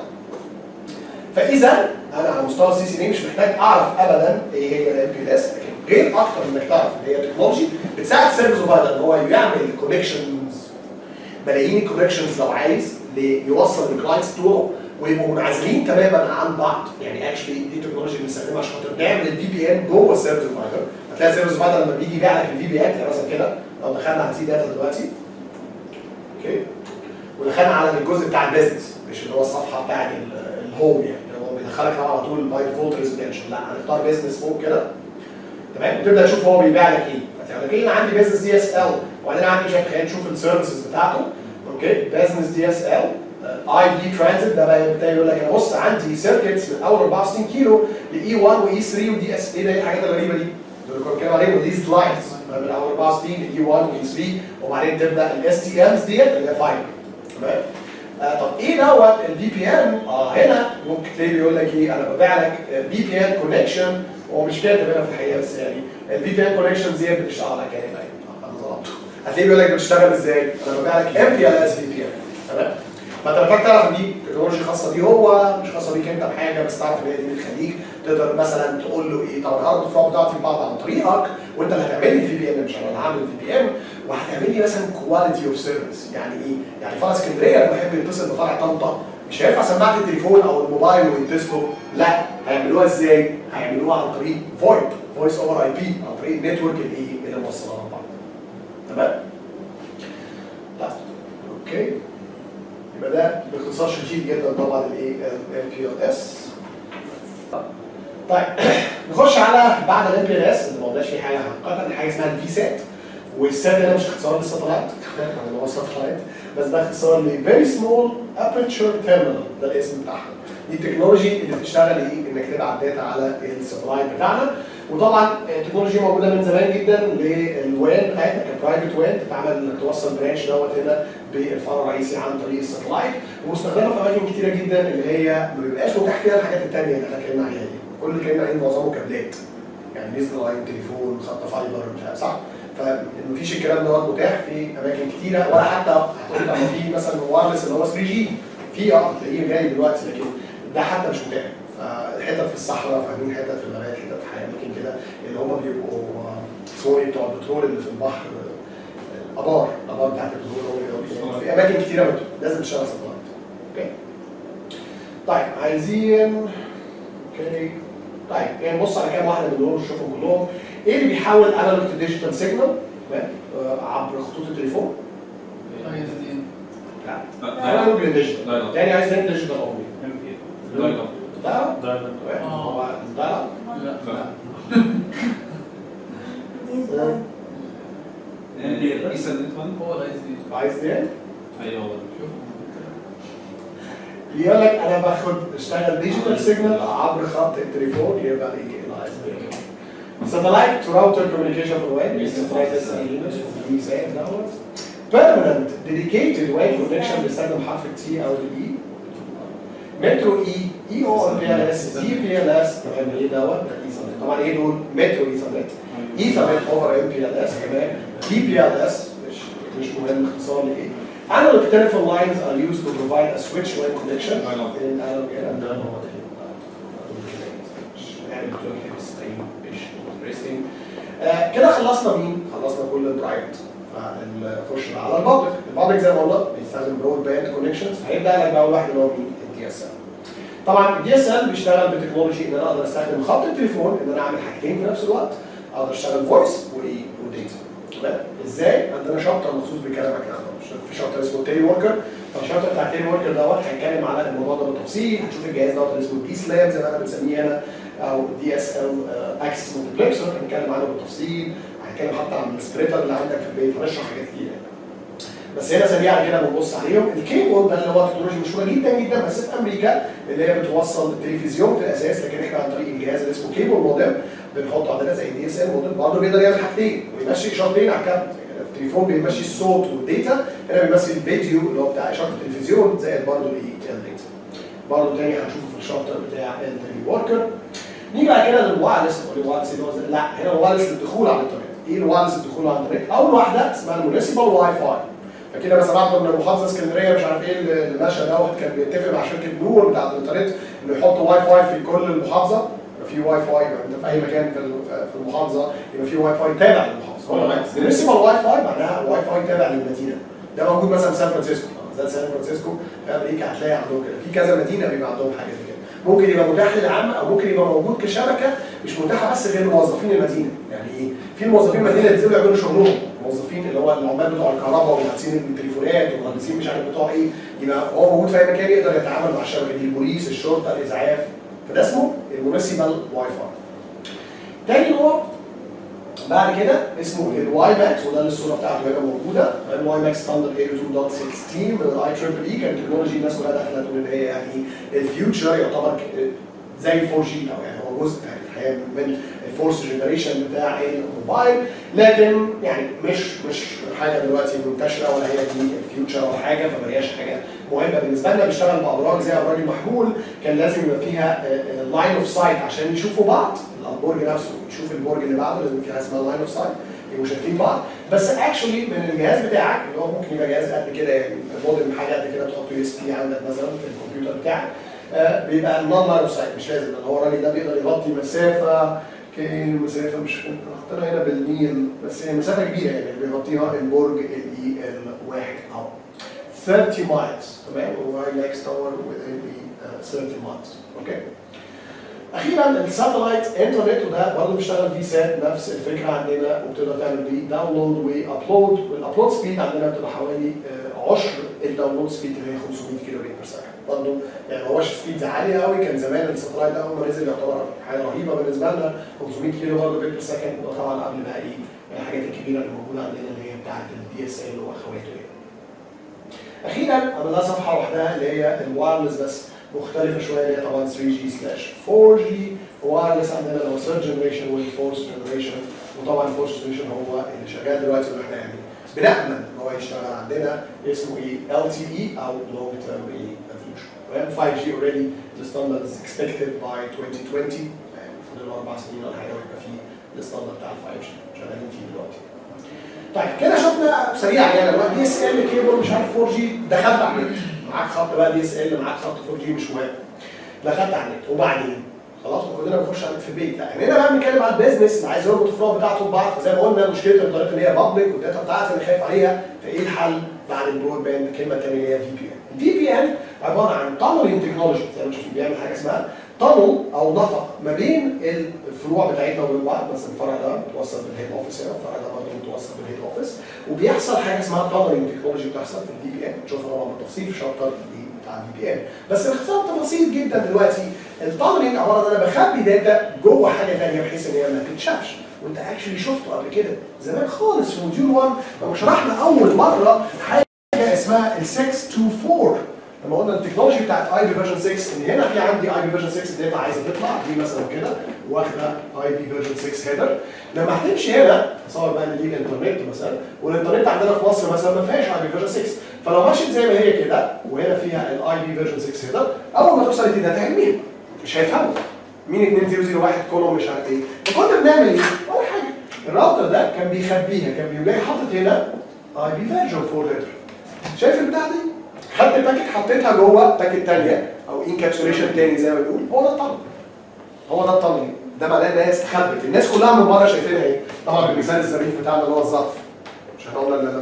فاذا انا على مستوى السي سي مش محتاج اعرف ابدا ايه هي الام بي اس لكن غير اكتر انك تعرف ان هي تكنولوجي بتساعد السيرفيس بروفايدر ان هو يعمل كونكشنز ملايين الكونكشنز لو عايز يوصل الكلاينتس بتوعه ويبقوا منعزلين تماما عن بعض يعني اكشلي دي تكنولوجي بنستخدمها عشان خاطر نعمل الفي بي ان جوه السيرفيس بروفايدر هتلاقي السيرفيس بروفايدر لما بيجي يبيع لك الفي بي ان يعني مثلا كده لو دخلنا على سي داتا دلوقتي اوكي ودخلنا على الجزء بتاع البيزنس مش اللي هو الصفحه بتاعت ال- الهوم يعني هو بيدخلك طبعا على طول باي ديفولت ريزيدنشال لا هنختار بيزنس فوق كده تمام وتبدا تشوف هو بيبيع لك ايه فتعمل لك ايه انا عندي بيزنس دي اس ال وبعدين عندي شايف خلينا نشوف السيرفيسز بتاعته اوكي بيزنس دي اس ال اي دي ترانزيت ده بقى بتاعي يقول لك انا بص عندي سيركتس من اول 64 كيلو لاي 1 واي 3 ودي اس ايه ده ايه الحاجات الغريبه دي؟ دول اللي كنا بنتكلم عليهم دي سلايدز من اول 64 لاي 1 واي 3 وبعدين تبدا الاس تي امز ديت اللي هي فايبر تمام آه طب ايه دوت الفي بي ان اه هنا ممكن تلاقيه بيقول لك ايه انا ببيع لك في بي ان كونكشن هو مش كاتب هنا في الحقيقه بس يعني الفي بي ان كونكشن ديت بتشتغل على كلمه يعني انا ظلمته هتلاقيه بيقول لك بتشتغل ازاي؟ انا ببيع لك ام بي ال اس في بي ان تمام فانت محتاج تعرف ان دي تكنولوجيا خاصه بيه هو مش خاصه بيك انت بحاجه بس تعرف ان هي دي بتخليك تقدر مثلا تقول له ايه طب انا هعرض الفروع بتاعتي لبعض عن طريقك وانت اللي هتعمل لي الفي بي ان مش انا هعمل الفي بي ان وهتعمل لي مثلا كواليتي اوف سيرفيس يعني ايه؟ يعني فرع اسكندريه لما يحب يتصل بفرع طنطا مش هينفع سماعه التليفون او الموبايل ويتصلوا لا هيعملوها ازاي؟ هيعملوها عن طريق فويب فويس اوفر اي بي عن طريق النتورك الايه اللي موصلها لبعض تمام؟ طيب اوكي يبقى ده باختصار شديد جدا طبعا الايه الام بي ال اس طيب نخش على بعد الام بي ال اس اللي ما قلناش فيه حاجه حقيقه حاجه اسمها الفي سات والسات هنا مش اختصار للساتلايت اللي هو ساتلايت بس ده اختصار ل فيري سمول ابرتشر تيرمينال ده الاسم بتاعها دي التكنولوجي اللي بتشتغل ايه انك تبعت داتا على الساتلايت بتاعنا وطبعا التكنولوجي موجوده من زمان جدا للوان بتاعتنا كبرايفت وان تتعمل انك توصل برانش دوت هنا بالفرع الرئيسي عن طريق الساتلايت ومستخدمه في اماكن كتيره جدا اللي هي ما بيبقاش متاح فيها الحاجات الثانيه اللي احنا اتكلمنا عليها دي كل اللي اتكلمنا عليه معظمه كابلات يعني نزل لاين تليفون خط فايبر مش عارف صح فمفيش الكلام دوت متاح في اماكن كتيره ولا حتى هتقول لما في مثلا وايرلس اللي هو 3 جي في اه تلاقيه جاي دلوقتي لكن ده حتى مش متاح فحتت في الصحراء فاهمين حتت في الغابات حتت في اماكن كده اللي هم بيبقوا سوري بتوع البترول اللي في البحر الابار الابار بتاعت البترول هو في اماكن كتيره بت- لازم تشتغل ساتلايت اوكي طيب عايزين اوكي طيب يعني نبص على كام واحده من دول نشوفهم كلهم ايه اللي بيحول انالوج تو ديجيتال سيجنال عبر خطوط التليفون اي اس دي ان لا انالوج لديجيتال دايلوج. تاني عايز نعمل ديجيتال اونلي دايلوج. ده دايلوج. هو ده لا لا. ايثرنت وان هو الاي اس دي عايز ايه؟ ايوه هو ده. شوف يقول لك انا باخد اشتغل ديجيتال سيجنال عبر خط التليفون يبقى ايه الاي اس دي ساتلايت تو راوتر كوميونيكيشن في الويب ساتلايت اس اي سات دوت بيرمننت ديديكيتد ويب كونكشن بيستخدم حرف التي او الاي مترو اي اي او بي ال اس دي بي ال اس تمام ايه دوت ده ايثرنت طبعا ايه دول مترو ايثرنت ايثرنت اوفر ام بي ال اس كمان دي بي ال اس مش مش مهم اختصار لايه Analog telephone lines are used to provide a switch line connection Analog. in analog and analog. يعني بتقول كده بس أي مش interesting. آه، كده خلصنا مين؟ خلصنا كل البرايفت فنخش بقى على البابليك، البابليك زي ما قلنا بيستخدم برود باند كونكشنز هيبدا لك بقى اول واحد اللي هو مين؟ الدي اس ال. طبعا الدي اس ال بيشتغل بتكنولوجي ان انا اقدر استخدم خط التليفون ان انا اعمل حاجتين في نفس الوقت اقدر اشتغل فويس وايه وديتا تمام ازاي؟ عندنا شابتر مخصوص بيتكلم عن الكلام ده في شابتر اسمه تيلي وركر فالشابتر بتاع التيلي وركر دوت هيتكلم على الموضوع ده بالتفصيل هتشوف الجهاز دوت اللي اسمه دي سلام زي ما احنا بنسميه هنا او دي اس ال اكسس مالتيبلكسر هنتكلم عنه بالتفصيل هنتكلم حتى عن السبريتر اللي عندك في البيت هنشرح حاجات كتير يعني. بس هنا سريعا كده بنبص عليهم الكيبل ده اللي هو تكنولوجيا مشهوره جدا جدا بس في امريكا اللي هي بتوصل التلفزيون في الاساس لكن احنا عن طريق الجهاز اللي اسمه كيبل مودم بنحطه عندنا زي دي اس ال مودم برضه بيقدر يعمل حاجتين ويمشي اشارتين على الكابل التليفون بيمشي الصوت والديتا هنا بيمثل الفيديو اللي هو بتاع اشاره التلفزيون زائد برضه الايه الديتا برضه تاني هنشوفه في الشابتر بتاع التلي وركر نيجي بعد كده للوايرلس تقول لي وايرلس لا هنا الوايرلس للدخول على الانترنت ايه الوايرلس للدخول على الانترنت اول واحده اسمها المونيسيبال واي فاي فكده مثلا بعض من المحافظه اسكندريه مش عارف ايه اللي ماشى دوت كان بيتفق مع شركه نور بتاعت الانترنت انه يحط واي فاي في كل المحافظه يبقى في واي فاي يبقى انت في اي مكان في في المحافظه يبقى في واي فاي تابع للمحافظه المونيسيبال واي فاي معناها واي فاي تابع للمدينه ده موجود مثلا في سان فرانسيسكو زي سان فرانسيسكو في امريكا هتلاقي عندهم كده في كذا مدينه بيبقى عندهم حاجه زي كده ممكن يبقى متاح للعامه او ممكن يبقى موجود كشبكه مش متاحه بس غير لموظفين المدينه يعني ايه في موظفين المدينه بينزلوا يعملوا شغلهم الموظفين اللي هو العمال بتوع الكهرباء ومهندسين التليفونات ومهندسين مش عارف بتوع ايه يبقى هو موجود في اي مكان يقدر يتعامل مع الشبكه دي البوليس الشرطه الاسعاف فده اسمه المونيسيبال واي فاي تاني نوع بعد كده اسمه الواي ماكس وده اللي الصوره بتاعته هنا موجوده الواي ماكس ستاندرد 82.16 من الاي تريبل اي كان تكنولوجي الناس كلها داخله تقول ان هي يعني الفيوتشر يعتبر ك- زي 4 جي او يعني هو جزء يعني الحقيقه من الفورس جنريشن بتاع الموبايل لكن يعني مش مش حاجه دلوقتي منتشره ولا هي دي الفيوتشر ولا حاجه فما هياش حاجه مهمه بالنسبه لنا بيشتغل بابراج زي ابراج المحمول كان لازم يبقى فيها لاين اوف سايت عشان يشوفوا بعض البرج نفسه يشوف البرج اللي بعده لازم في حاجه اسمها لاين اوف سايت يبقوا شايفين بعض بس اكشولي من الجهاز بتاعك اللي هو ممكن يبقى جهاز قد كده يعني موديل حاجه قد كده تحط يو اس بي عندك مثلا في الكمبيوتر بتاعك آه، بيبقى النون لاين اوف سايت مش لازم لان هو الراجل ده بيقدر يغطي مسافه كاين مسافه مش حاطينها هنا بالميل بس هي مسافه كبيره يعني بيغطيها البرج الاي الواحد اهو 30 miles تمام وهو next tower within the uh, 30 miles اوكي اخيرا الساتلايت انترنت وده برضه بيشتغل في سات نفس الفكره عندنا وبتقدر تعمل بيه داونلود وابلود والابلود سبيد عندنا بتبقى حوالي آه، عشر الداونلود سبيد اللي هي 500 كيلو بيت بير سكند برضه يعني ما هوش سبيدز عاليه قوي كان زمان الساتلايت ده اول ما نزل يعتبر حاجه رهيبه بالنسبه لنا 500 كيلو برضه بيت بير سكند وده طبعا قبل بقى ايه الحاجات الكبيره اللي موجوده عندنا اللي هي بتاعت الدي اس ال واخواته يعني. اخيرا عملنا صفحه وحدها اللي هي الوايرلس بس مختلفه شويه اللي هي طبعا 3 جي سلاش 4 جي وايرلس عندنا اللي هو ثيرد جنريشن والفورث جنريشن وطبعا الفورث جنريشن هو اللي شغال دلوقتي واللي احنا يعني بنامل ان هو يشتغل عندنا اسمه ايه ال تي اي او لونج تيرم ايه evolution 5 جي اوريدي الستاندرد از اكسبكتد باي 2020 يعني فاضل له اربع سنين ولا حاجه ويبقى فيه الستاندرد بتاع ال 5 جي شغالين فيه دلوقتي طيب كده شفنا سريعا يعني لو دي اس ال كيبل مش عارف 4 جي دخلت على النت معاك خط بقى دي اس ال معاك خط 4 جي مش مهم دخلت على النت وبعدين خلاص ما كلنا بنخش على النت في البيت لا هنا بقى بنتكلم على البيزنس اللي عايز يربط الفروع بتاعته ببعض فزي ما قلنا مشكله الانترنت ان هي بابليك والداتا بتاعتي انا خايف عليها فايه الحل بعد البرود باند الكلمه الثانيه اللي هي في بي ان الفي بي ان عباره عن تانلينج تكنولوجي زي ما شايفين بيعمل حاجه اسمها تانل او نفق ما بين الفروع بتاعتنا وبين بعض مثلا الفرع ده متوصل بالهيد اوفيس هنا والفرع ده برضه متوصل بالهيد اوفيس وبيحصل حاجه اسمها تانلينج تكنولوجي بتحصل في الفي بي ان نشوفها طبعا بالتفصيل في شابتر بتاع الفي بي ان بس باختصار بسيط جدا دلوقتي التانلينج عباره ان انا بخبي داتا جوه حاجه ثانيه بحيث ان هي ما تتشافش وانت اكشلي شفته قبل كده زمان خالص في موديول 1 لما شرحنا اول مره حاجه اسمها ال 624 لما قلنا التكنولوجي بتاعت اي بي فيرجن 6 ان هنا في عندي اي بي فيرجن 6 الداتا عايزه تطلع دي مثلا كده واخده اي بي فيرجن 6 هيدر لما هتمشي هنا تصور بقى ان دي الانترنت مثلا والانترنت عندنا في مصر مثلا ما فيهاش اي بي فيرجن 6 فلو مشيت زي ما هي كده وهنا فيها الاي بي فيرجن 6 هيدر اول ما توصل للداتا هيرميها مش هيفهموا مين 2001 كولوم مش عارف ايه فكنا بنعمل ايه؟ اول حاجه الراوتر ده كان بيخبيها كان بيلاقي حاطط هنا اي بي فيرجن 4 هيدر شايف البتاع دي؟ خدت باكت حطيتها جوه باكت ثانيه او انكابسوليشن تاني زي ما بنقول هو ده الطلب هو ده الطلب ده معناه ان هي استخبت الناس كلها من بره شايفينها ايه؟ طبعا بالمثال الظريف بتاعنا اللي هو الظرف مش احنا قلنا ان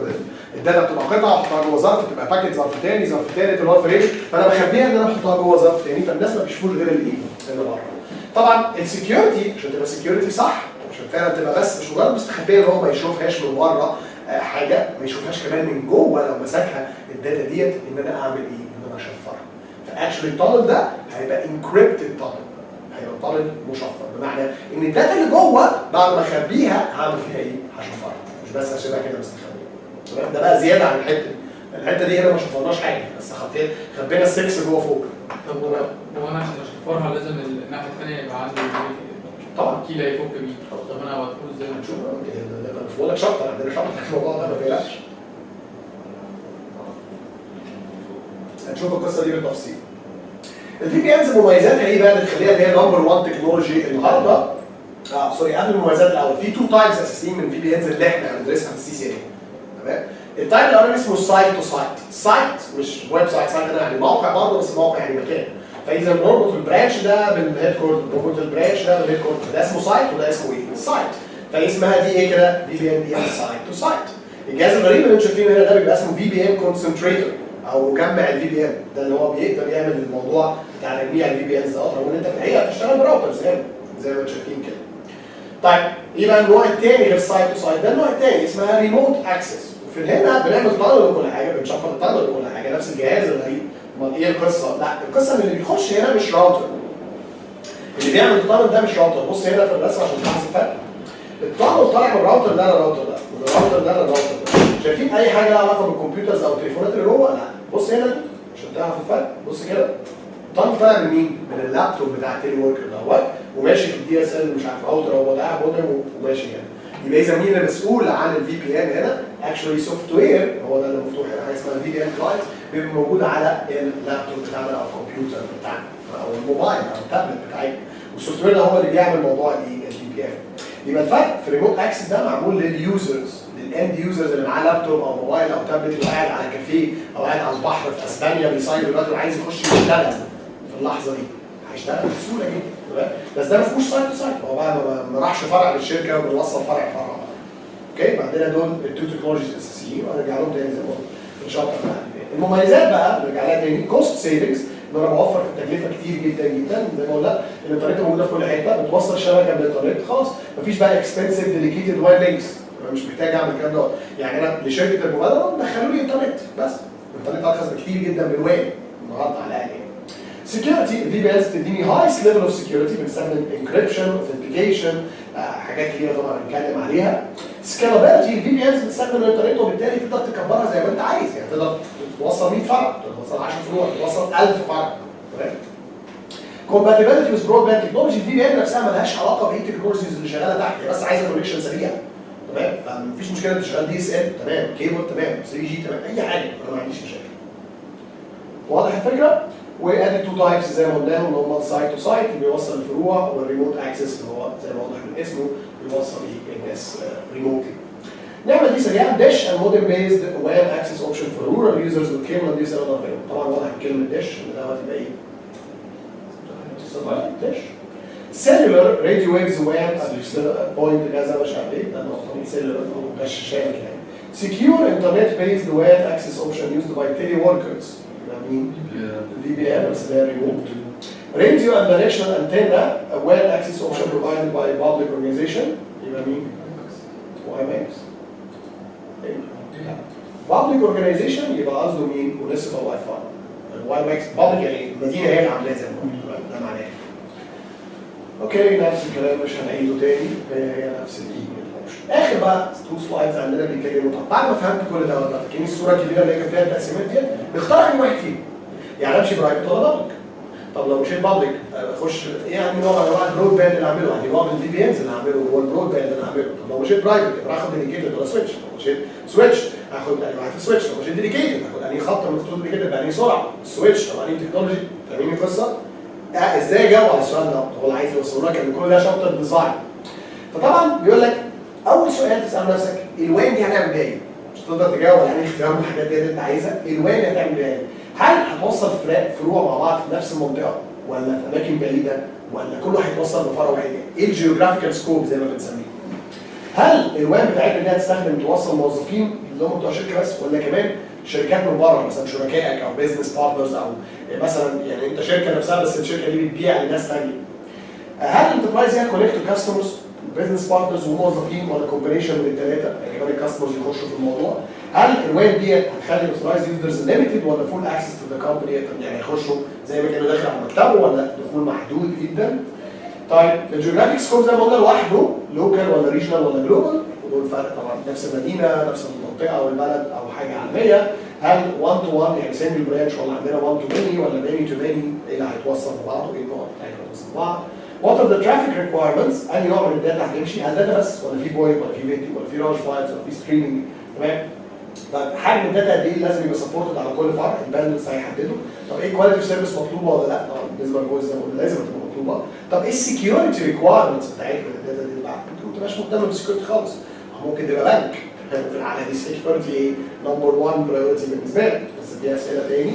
الداتا بتبقى قطعه احطها جوه ظرف تبقى باكيت ظرف تاني ظرف تالت اللي هو الفريم فانا بخبيها ان انا احطها جوه ظرف تاني فالناس ما بيشوفوش غير الايه اللي بره طبعا السكيورتي عشان تبقى سكيورتي صح عشان فعلا تبقى بس مش مجرد مستخبيه ان هو ما يشوفهاش من بره آه، حاجه ما يشوفهاش كمان من جوه لو مسكها الداتا ديت ان انا اعمل ايه؟ ان انا اشفرها فاكشلي التانل ده هيبقى انكريبتد تانل هيبقى تانل مشفر بمعنى ان الداتا اللي جوه بعد ما اخبيها هعمل فيها ايه؟ هشفرها مش بس هسيبها كده مستخبيه تمام؟ ده بقى زياده عن الحته دي الحته دي هنا ما شفرناش حاجه بس خبينا خبينا السكس جوه فوق طب هو هو انا عشان اشفرها لازم الناحيه الثانيه يبقى عندي طبعا كيلا يفك بيه طب انا هوديه ازاي؟ هنشوف ده- ده- ده مش بقول لك شطر عندنا شطر في الموضوع ده ما تقلقش هنشوف القصه دي بالتفصيل الفي بي انز مميزاتها ايه بقى اللي تخليها اللي هي نمبر 1 تكنولوجي النهارده اه سوري قبل المميزات الاول في تو تايبس اساسيين من في بي انز اللي احنا هندرسها في السي سي اي تمام التايب الاولاني اسمه سايت تو سايت سايت مش ويب سايت سايت انا يعني موقع برضه بس موقع يعني مكان فاذا بنربط البرانش ده بالهيد كورت بنربط البرانش ده بالهيد كورت ده اسمه سايت وده اسمه ايه؟ سايت فاسمها دي ايه كده؟ في بي ان دي سايت تو سايت الجهاز الغريب اللي انتم شايفينه هنا ده بيبقى اسمه في بي ان كونسنتريتور او مجمع الفي بي ان ده اللي هو بيقدر يعمل الموضوع بتاع تجميع الفي بي انز اكتر وان انت في الحقيقه بتشتغل براوترز هنا زي ما انتم شايفين كده. طيب يبقى النوع الثاني غير سايت تو سايت ده النوع الثاني اسمها ريموت اكسس وفي هنا بنعمل تانل وكل حاجه بنشفر التانل وكل حاجه نفس الجهاز الغريب امال ايه القصه؟ لا القصه ان اللي بيخش هنا مش راوتر اللي بيعمل التانل ده مش راوتر بص هنا في الرسمه عشان تلاحظ الفرق التانل طالع من الراوتر ده للراوتر ده من الراوتر ده للراوتر ده شايفين اي حاجه لها علاقه بالكمبيوترز او التليفونات اللي جوه؟ لا بص هنا عشان تعرف الفرق بص كده التانل طالع من مين؟ من اللابتوب بتاع التيلي وركر دوت وماشي في الدي اس ال مش عارف راوتر هو ده مودم وماشي هنا يبقى اذا مين المسؤول عن الفي بي ان هنا؟ اكشولي سوفت وير هو ده اللي مفتوح هنا حاجه اسمها الفي بي ان كلاينت بيبقى موجود على اللابتوب بتاعنا او الكمبيوتر بتاعنا او الموبايل او التابلت بتاعنا والسوفت وير ده هو اللي بيعمل موضوع الايه الفي بي ان يبقى الفرق في ريموت اكسس ده معمول لليوزرز للاند يوزرز اللي معاه لابتوب او موبايل او تابلت اللي قاعد على كافيه او قاعد على البحر في اسبانيا بيصيف دلوقتي وعايز يخش يشتغل في اللحظه دي هيشتغل بسهوله جدا تمام؟ بس ده ما اسموش سايت تو سايت هو بقى ما- ما راحش فرع للشركه وبنوصل فرع فرع اوكي بعدين دول التو تكنولوجيز الاساسيين وهنرجع لهم تاني زي ما قلت ان شاء الله المميزات بقى نرجع لها تاني كوست سيفنجز ان انا بوفر في التكلفه كتير جدا جدا زي ما قلنا الانترنت موجوده في كل حته بتوصل شبكه بالانترنت خلاص مفيش بقى اكسبنسيف ديليكيتد واير لينكس انا مش محتاج اعمل الكلام ده يعني انا لشركه المبادره دخلوا لي انترنت بس الانترنت ارخص بكتير جدا من الوان النهارده على الاقل يعني سكيورتي الفي بي انز تديني هايست ليفل اوف سكيورتي بنستخدم انكريبشن اوثنتيكيشن حاجات كتيره طبعا هنتكلم عليها سكيلابيلتي الفي بي انز بتستخدم الانترنت وبالتالي تقدر تكبرها زي ما انت عايز يعني تقدر توصل 100 فرع توصل 10 فروع توصل 1000 فرع تمام كومباتيبلتي وذ برود باند تكنولوجي الفي بي ان نفسها مالهاش علاقه بايه التكنولوجيز اللي شغاله تحت هي بس عايزه كونكشن سريع تمام فمفيش مشكله انت شغال دي اس ال تمام كيبل تمام 3 جي تمام اي حاجه انا ما عنديش مشاكل واضح الفكره؟ وادي تو تايبس زي ما قلناهم اللي هم السايت تو سايت اللي بيوصل الفروع والريموت اكسس اللي هو زي ما واضح من اسمه بيوصل ايه الناس ريموتلي. نعمل دي سريعا ديش and modem based WAN access option for rural users with cable and DSL available طبعا واضح من كلمه ديش ان ده هتبقى ايه؟ ديش سيلولر راديو ويفز وان بوينت كذا مش عارف ايه ده نقطه سيلولر او غشاشات يعني سكيور انترنت بيزد وان اكسس اوبشن يوزد باي تيلي وركرز مين؟ الفي بي ان بس ده ريموت راديو اند دايركشنال انتنا وان اكسس اوبشن provided by a public organization يبقى مين؟ واي ماكس public organization يبقى قصده مين؟ municipal واي فاي الواي ماكس public يعني المدينه هي اللي عاملاها زي ما قلت ده معناه اوكي نفس الكلام مش هنعيده تاني هي هي نفس الايميل اخر بقى تو سلايدز عندنا بيتكلموا طب بعد ما فهمت كل ده ولا فاكرين الصوره الكبيره اللي كان فيها التقسيمات دي نختار انهي واحد فيهم يعني امشي برايفت ولا بابليك طب لو مشيت بابليك اخش ايه يعني نوع من انواع البرود باند اللي هعمله عندي نوع من الفي بي انز اللي هعمله هو البرود باند اللي هعمله طب لو مشيت برايفت يبقى اخد ديديكيتد ولا سويتش لو مشيت سويتش هاخد انهي واحد في سويتش لو مشيت ديديكيتد هاخد انهي خط من خطوط ديديكيتد بانهي سرعه السويتش طب انهي تكنولوجي فاهمين القصه؟ آه، ازاي اجاوب على السؤال ده؟ هو اللي عايز يوصله لك ان كل ده شابتر ديزاين فطبعا بيقول لك اول سؤال تسال نفسك الوان دي هنعمل بيها ايه؟ مش تقدر تجاوب على اي اختيار من الحاجات دي اللي انت عايزها الوان دي هتعمل بيها ايه؟ هل هتوصل فروع- فروع مع بعض في نفس المنطقه ولا في اماكن بعيده ولا كله هيتوصل بفرع واحد ايه الجيوغرافيكال سكوب زي ما بنسميه هل الوان بتاعتنا دي هتستخدم توصل موظفين اللي هم بتوع شركه بس ولا كمان شركات من بره مثلا شركائك او بيزنس بارتنرز او مثلا يعني انت شركه نفسها بس الشركه دي بتبيع لناس ثانيه هل الانتربرايز هي كونكت تو كاستمرز بزنس بارتنرز وموظفين ولا كومبينيشن من الثلاثه يعني كمان الكاستمرز يخشوا في الموضوع هل الويب دي هتخلي الاوثرايز يوزرز ليميتد ولا فول اكسس تو ذا كومباني يعني يخشوا زي ما كانوا داخل على مكتبه ولا دخول محدود جدا طيب الجيوغرافيك سكوب زي ما قلنا لوحده لوكال ولا ريجنال ولا جلوبال ودول فرق طبعا نفس المدينه نفس المنطقه او البلد او حاجه عالميه هل 1 تو 1 يعني سنجل برانش ولا عندنا 1 تو ماني ولا ماني تو ماني ايه اللي هيتوصل ببعضه ايه النقط بتاعتنا هتوصل ببعض What are the traffic requirements؟ أي نوع من الداتا هتمشي؟ هل داتا بس ولا في بويب ولا في فيديو ولا في راج فايلز ولا في ستريمنج تمام؟ طيب حجم الداتا قد ايه لازم يبقى سبورتد على كل فرع الباندوث هيحدده طب ايه كواليتي سيرفيس مطلوبه ولا لا؟ طبعا بالنسبه للفويس زي ما قلنا لازم تبقى مطلوبه طب ايه السكيورتي ريكوايرمنتس بتاعتنا الداتا دي اللي بعد ممكن ما تبقاش مهتم بالسكيورتي خالص ممكن تبقى بنك في الحاله دي السكيورتي ايه؟ نمبر 1 برايورتي بالنسبه لك بس دي اسئله تاني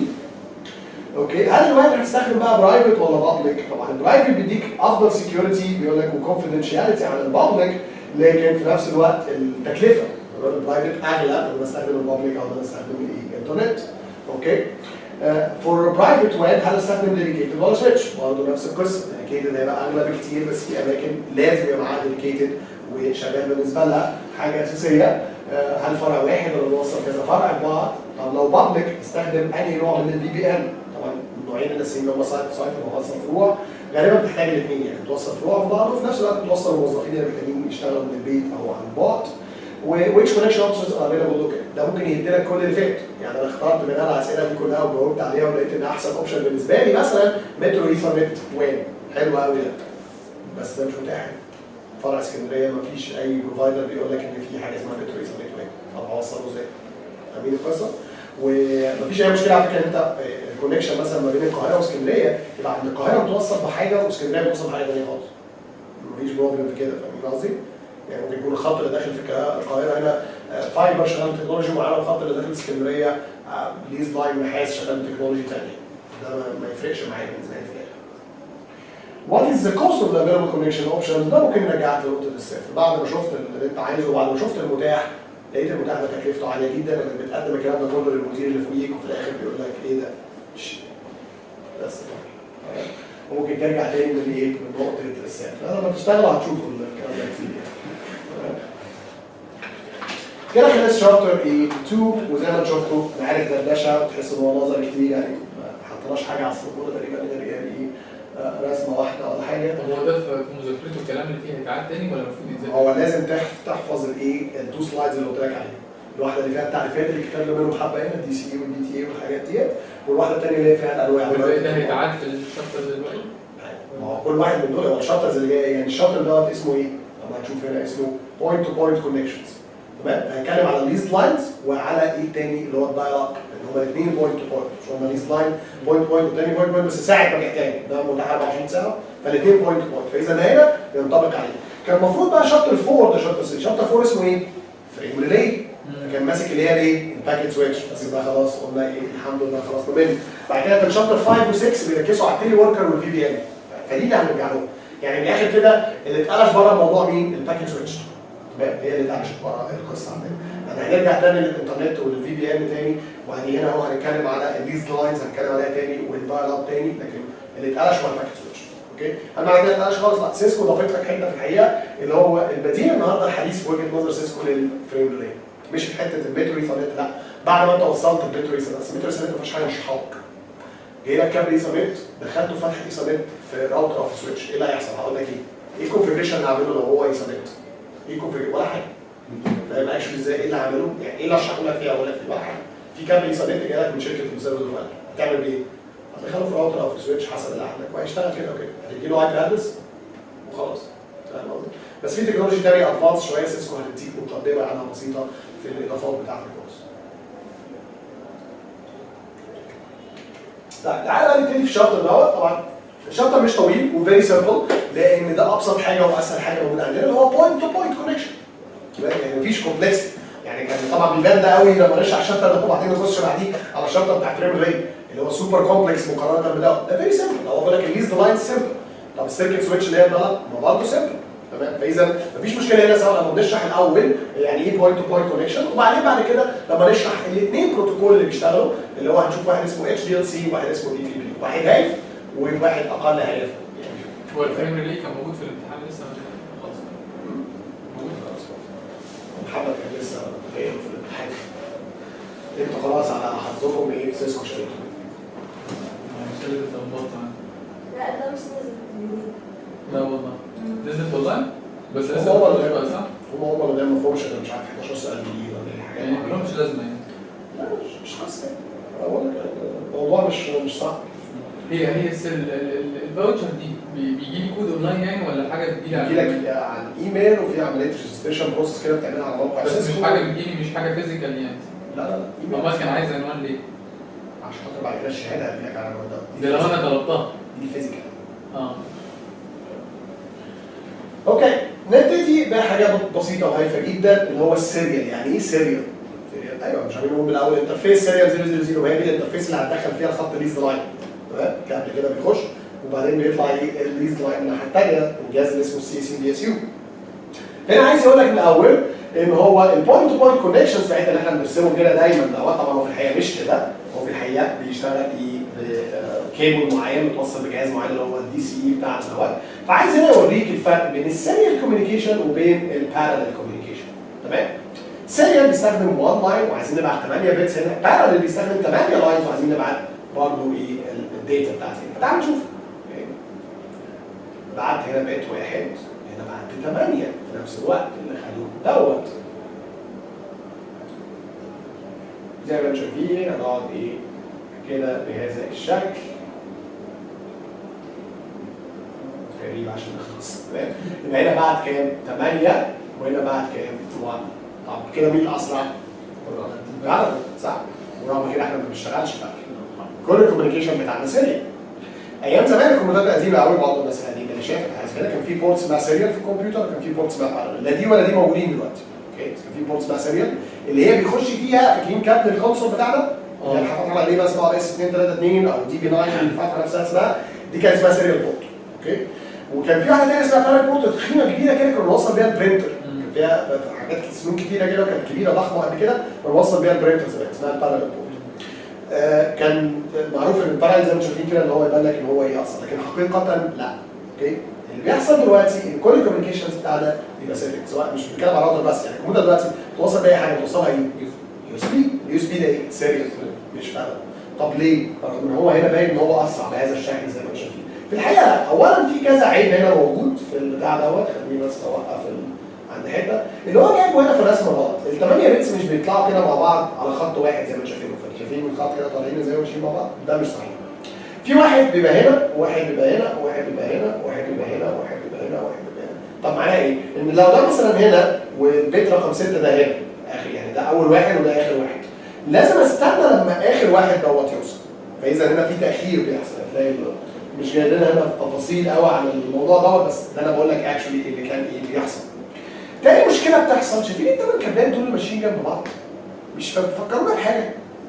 اوكي هل الواحد هتستخدم بقى برايفت ولا بابليك؟ طبعا البرايفت بيديك افضل سكيورتي بيقول لك وكونفدنشاليتي عن البابليك لكن في نفس الوقت التكلفه البرايفت اغلى لما استخدم البابليك او لما استخدم الانترنت اوكي فور برايفت ويب هل استخدم ديديكيتد ولا سويتش؟ برضه نفس القصه ديديكيتد هيبقى اغلى بكتير بس في اماكن لازم يبقى معاها ديديكيتد وشغال بالنسبه لها حاجه اساسيه آه، هل فرع واحد ولا نوصل كذا فرع ببعض؟ طب لو بابليك استخدم اي نوع من الفي بي ان طبعا النوعين الاساسيين اللي هم سايت تو سايت وموصل فروع غالبا بتحتاج الاثنين يعني توصل فروع ببعض وفي نفس الوقت توصل الموظفين اللي محتاجين يشتغلوا من البيت او عن بعد ويتش كونكشن اوبشنز ار افيلبل لوكال ده ممكن يديلك كل اللي فات يعني انا اخترت من انا الاسئله دي كلها وجاوبت عليها ولقيت ان احسن اوبشن بالنسبه لي مثلا مترو ايثرنت وين حلو قوي ده بس ده مش متاح فرع اسكندريه ما فيش اي بروفايدر بيقول لك ان في حاجه اسمها مترو ايثرنت وين طب هوصله ازاي؟ فاهمين القصه؟ ومفيش اي مشكله على فكره ان انت الكونكشن مثلا ما بين القاهره واسكندريه يبقى عند القاهره متوصل بحاجه واسكندريه متوصل بحاجه ثانيه خالص. مفيش بروبلم في كده فاهمين قصدي؟ يعني ممكن يكون الخط اللي داخل في القا- القاهره هنا آه، فايبر شغال بتكنولوجي معينه والخط اللي داخل اسكندريه آه، ليز لاين نحاس شغال بتكنولوجي ثانيه. ده ما ما يفرقش معايا بالنسبه لي في الاخر. What is the cost of the available connection options؟ ده ممكن نرجعك لنقطة الصفر، بعد ما شفت اللي انت عايزه وبعد ما شفت المتاح لقيت المتاح ده تكلفته عالية جدا انك بتقدم الكلام ده كله للمدير اللي فوقيك وفي الآخر بيقول لك ايه ده؟ شي. بس كده. وممكن ترجع تاني من ايه؟ من نقطة الصفر، لما تشتغل هتشوفوا الكلام ده كتير يعني. كده خلص شابتر ايه 2 وزي ما انتم شفتوا انا عارف دردشه وتحس ان هو نظري كتير يعني ما حطيناش حاجه على السبوره تقريبا غير يعني ايه آه، رسمه واحده ولا حاجه طب هو ده في في مذاكرته الكلام اللي فيه هيتعاد تاني ولا المفروض يتذاكر؟ هو لازم تح- تحفظ الايه التو سلايدز اللي قلت لك عليهم الواحده اللي فيها التعريفات اللي كتبنا منهم حبه هنا دي سي والدي تي اي والحاجات ديت والواحده الثانيه اللي هي فيها الانواع والباقي ده هيتعاد في الشابتر دلوقتي؟ ما هو كل واحد من دول هو الشابترز اللي جايه يعني الشابتر دوت اسمه ايه؟ طبعا هنشوف هنا اسمه بوينت تو بوينت كونكشنز تمام هنتكلم على الليست لاينز وعلى ايه التاني اللي هو الدايل اب اللي هما الاثنين بوينت تو بوينت مش هما ليست لاين بوينت بوينت والتاني بوينت بوينت بس ساعه ما تحتاج ده متاح 24 ساعه فالاثنين بوينت تو بوينت فاذا هنا ينطبق عليه كان المفروض بقى شابتر 4 ده شابتر 6 شابتر 4 اسمه ايه؟ فريم ريلي كان ماسك اللي هي الايه؟ الباكيت سويتش بس ده خلاص قلنا ايه الحمد لله خلصنا منه بعد كده كان شابتر 5 و6 بيركزوا على التيلي وركر والفي بي ان فدي اللي هنرجع لهم يعني من الاخر كده اللي اتقلش بره الموضوع مين؟ الباكيت سويتش تمام هي اللي اتقلشت بره القصه عندنا احنا هنرجع تاني للانترنت والفي بي ان تاني وهني هنا اهو هنتكلم على الليز لاينز هنتكلم عليها تاني والدايل اب تاني لكن اللي اتقلش هو الباكيت سويتش اوكي هل معنى كده اتقلش خالص؟ لا سيسكو ضافت لك حته في الحقيقه اللي هو البديل النهارده الحديث في وجهه نظر سيسكو للفريم ريلي مش في حته المترو ايثرنت لا بعد ما انت وصلت المترو ايثرنت بس المترو ايثرنت ما فيهاش حاجه مش حاضر جاي لك كابل ايثرنت دخلته فتحه ايثرنت في راوتر او في سويتش ايه اللي هيحصل؟ هقول لك ايه؟ ايه الكونفجريشن اللي هعمله لو هو ايثرنت؟ ايه الكونفجريشن؟ ولا حاجه فاهم اكشلي ازاي ايه اللي هعمله؟ يعني ايه اللي هشرحه لك فيها اقول لك فيه ولا حاجه في كابل ايثرنت جاي لك من شركه المسافر دلوقتي هتعمل بيه؟ هتدخله في راوتر او في سويتش حسب اللي عندك وهيشتغل كده وكده هتدي له اي بي ادرس وخلاص فاهم قصدي؟ بس في تكنولوجي تاني ادفانس شويه سيسكو هتديك مقدمه عنها بسيطه في الاضافات بتاعت الكورس. طيب تعالى بقى نبتدي في الشابتر دوت طبعا الشابتر مش طويل وفيري سمبل لان ده ابسط حاجه واسهل حاجه موجوده عندنا اللي هو بوينت تو بوينت كونكشن يعني مفيش كومبلكس يعني كان طبعا بيبان ده قوي لما نشرح الشابتر ده وبعدين نخش بعديه على الشابتر بتاع فريم ري اللي هو سوبر كومبلكس مقارنه بده ده فيري سمبل هو بيقول لك الليز لاين سمبل طب السيركت سويتش اللي هي البلد ما برضه سمبل تمام فاذا مفيش مشكله هنا سواء لما بنشرح الاول يعني ايه بوينت تو بوينت كونكشن وبعدين بعد كده لما نشرح الاثنين بروتوكول اللي بيشتغلوا اللي هو هنشوف واحد اسمه اتش دي ال سي وواحد اسمه دي تي بي واحد هايف وواحد اقل هايف يعني هو الفريم ريلي كان موجود في الامتحان لسه خلاص موجود محمد كان لسه غايب في الامتحان انتوا خلاص على حظكم ايه سيسكو شريتوا مش اللي اتلخبطت عنه لا ده مش نازل جديد لا والله نزلت والله بس هو لسه هو ما اللي- بقى صح؟ هم هم اللي دايما فوقش انا مش عارف 11 سؤال جديد ولا ايه حاجات يعني ما لهمش لازمه يعني لا مش مش خاصة أنا بقول لك الموضوع مش مش صعب هي هي الس- ال- ال- ال- الفاوتشر دي بي- بيجي لي كود اونلاين يعني ولا حاجه بتجي لي بيجي لك على الايميل وفي عمليه ريجستريشن بروسس كده بتعملها على موقع بس مش سيسكو. حاجه بتجي لي مش حاجه فيزيكال يعني لا لا لا ايميل امال كان عايز عنوان ليه؟ عشان خاطر بعد كده الشهاده هتجي لك على العنوان ده ده لو انا طلبتها دي فيزيكال اه اوكي نبتدي بحاجه بسيطه وهايفه جدا اللي هو السيريال يعني ايه سيريال؟ سيريال ايوه مش عاملين نقول من الاول انترفيس سيريال 000 وهي دي الانترفيس اللي هتدخل فيها الخط ليز لاين تمام كان قبل كده بيخش وبعدين بيطلع ايه الليز لاين من الناحيه الثانيه الجهاز اللي اسمه سي سي بي اس يو هنا عايز اقول لك من الاول ان هو البوينت تو بوينت كونكشنز بتاعتنا اللي احنا بنرسمهم كده دايما ده طبعا هو في الحقيقه مش كده هو في الحقيقه بيشتغل ايه بكيبل معين متوصل بجهاز معين اللي هو الدي سي اي بتاع الهواء فعايز هنا اوريك الفرق بين السيريال كوميونيكيشن وبين البارallel كوميونيكيشن تمام سيريال بيستخدم 1 لاين وعايزين نبعت 8 بيتس هنا بارallel بيستخدم 8 لاينز وعايزين نبعت برضه ايه الداتا بتاعتي فتعال نشوف أوكي. بعت هنا بيت واحد هنا بعت 8 في نفس الوقت اللي خدوه دوت زي ما انتم شايفين هنقعد ايه كده بهذا الشكل غريب عشان نخلص تمام يبقى هنا بعت كام؟ 8 وهنا بعت كام؟ 1 طب كده مين الاسرع؟ فعلا صح ورغم كده احنا ما بنشتغلش بقى كل الكوميونيكيشن بتاعنا سيريال ايام زمان الكمبيوترات القديمه قوي برضه الناس القديمه اللي شافت حاجه كده كان في بورت اسمها سيريال في الكمبيوتر كان في بورت اسمها بارallel لا دي ولا دي موجودين دلوقتي اوكي بس كان في بورت اسمها سيريال اللي هي بيخش فيها فاكرين كابل الكونسول بتاعنا اللي انا حاطط عليه بقى اسمها اس 232 او دي بي 9 اللي فاتحه نفسها اسمها دي كانت اسمها سيريال بورت اوكي وكان في واحده ثانيه اسمها بارallel بورت تخينه كبيره كده كنا بنوصل بيها البرينتر كان فيها حاجات سنون كتيره كده وكانت كبيره ضخمه قد كده بنوصل بيها البرينتر زمان اسمها البارallel بورت آه، كان معروف ان الباراليل زي ما انتم شايفين كده ان هو يبان لك ان هو ايه اصلا لكن حقيقه لا اوكي اللي بيحصل دلوقتي ان كل الكوميونيكيشنز بتاعنا بيبقى سيريال سواء مش بنتكلم على راوتر بس يعني الكمبيوتر دلوقتي بتوصل باي حاجه بتوصلها ايه؟ يو اس بي اليو اس بي ده ايه؟ سيريال مش فعلا طب ليه؟ رغم ان هو هنا باين ان هو اسرع بهذا الشكل زي ما انتم شايفين في الحقيقه لا اولا في كذا عيب هنا موجود في البتاع دوت خليني بس اوقف ال- عند حته اللي هو جايبه هنا في الرسم غلط الثمانيه بيتس مش بيطلعوا كده مع بعض على خط واحد زي ما انتم شايفين شايفين الخط كده طالعين زي ما ماشيين مع بعض ده مش صحيح في واحد بيبقى هنا وواحد بيبقى هنا وواحد بيبقى هنا وواحد بيبقى هنا وواحد بيبقى هنا وواحد بيبقى هنا طب معناه ايه؟ ان لو ده مثلا هنا والبيت رقم 6 ده هنا اخر يعني ده اول واحد وده اخر واحد لازم استنى لما اخر واحد دوت يوصل فاذا هنا في تاخير بيحصل هتلاقي ال- مش جاي لنا هنا في تفاصيل قوي عن الموضوع دوت بس ده انا بقول لك اكشولي اللي كان ايه بيحصل تاني مشكله بتحصل شايفين الثمان كابلات دول اللي ماشيين جنب بعض مش فكرونا بحاجه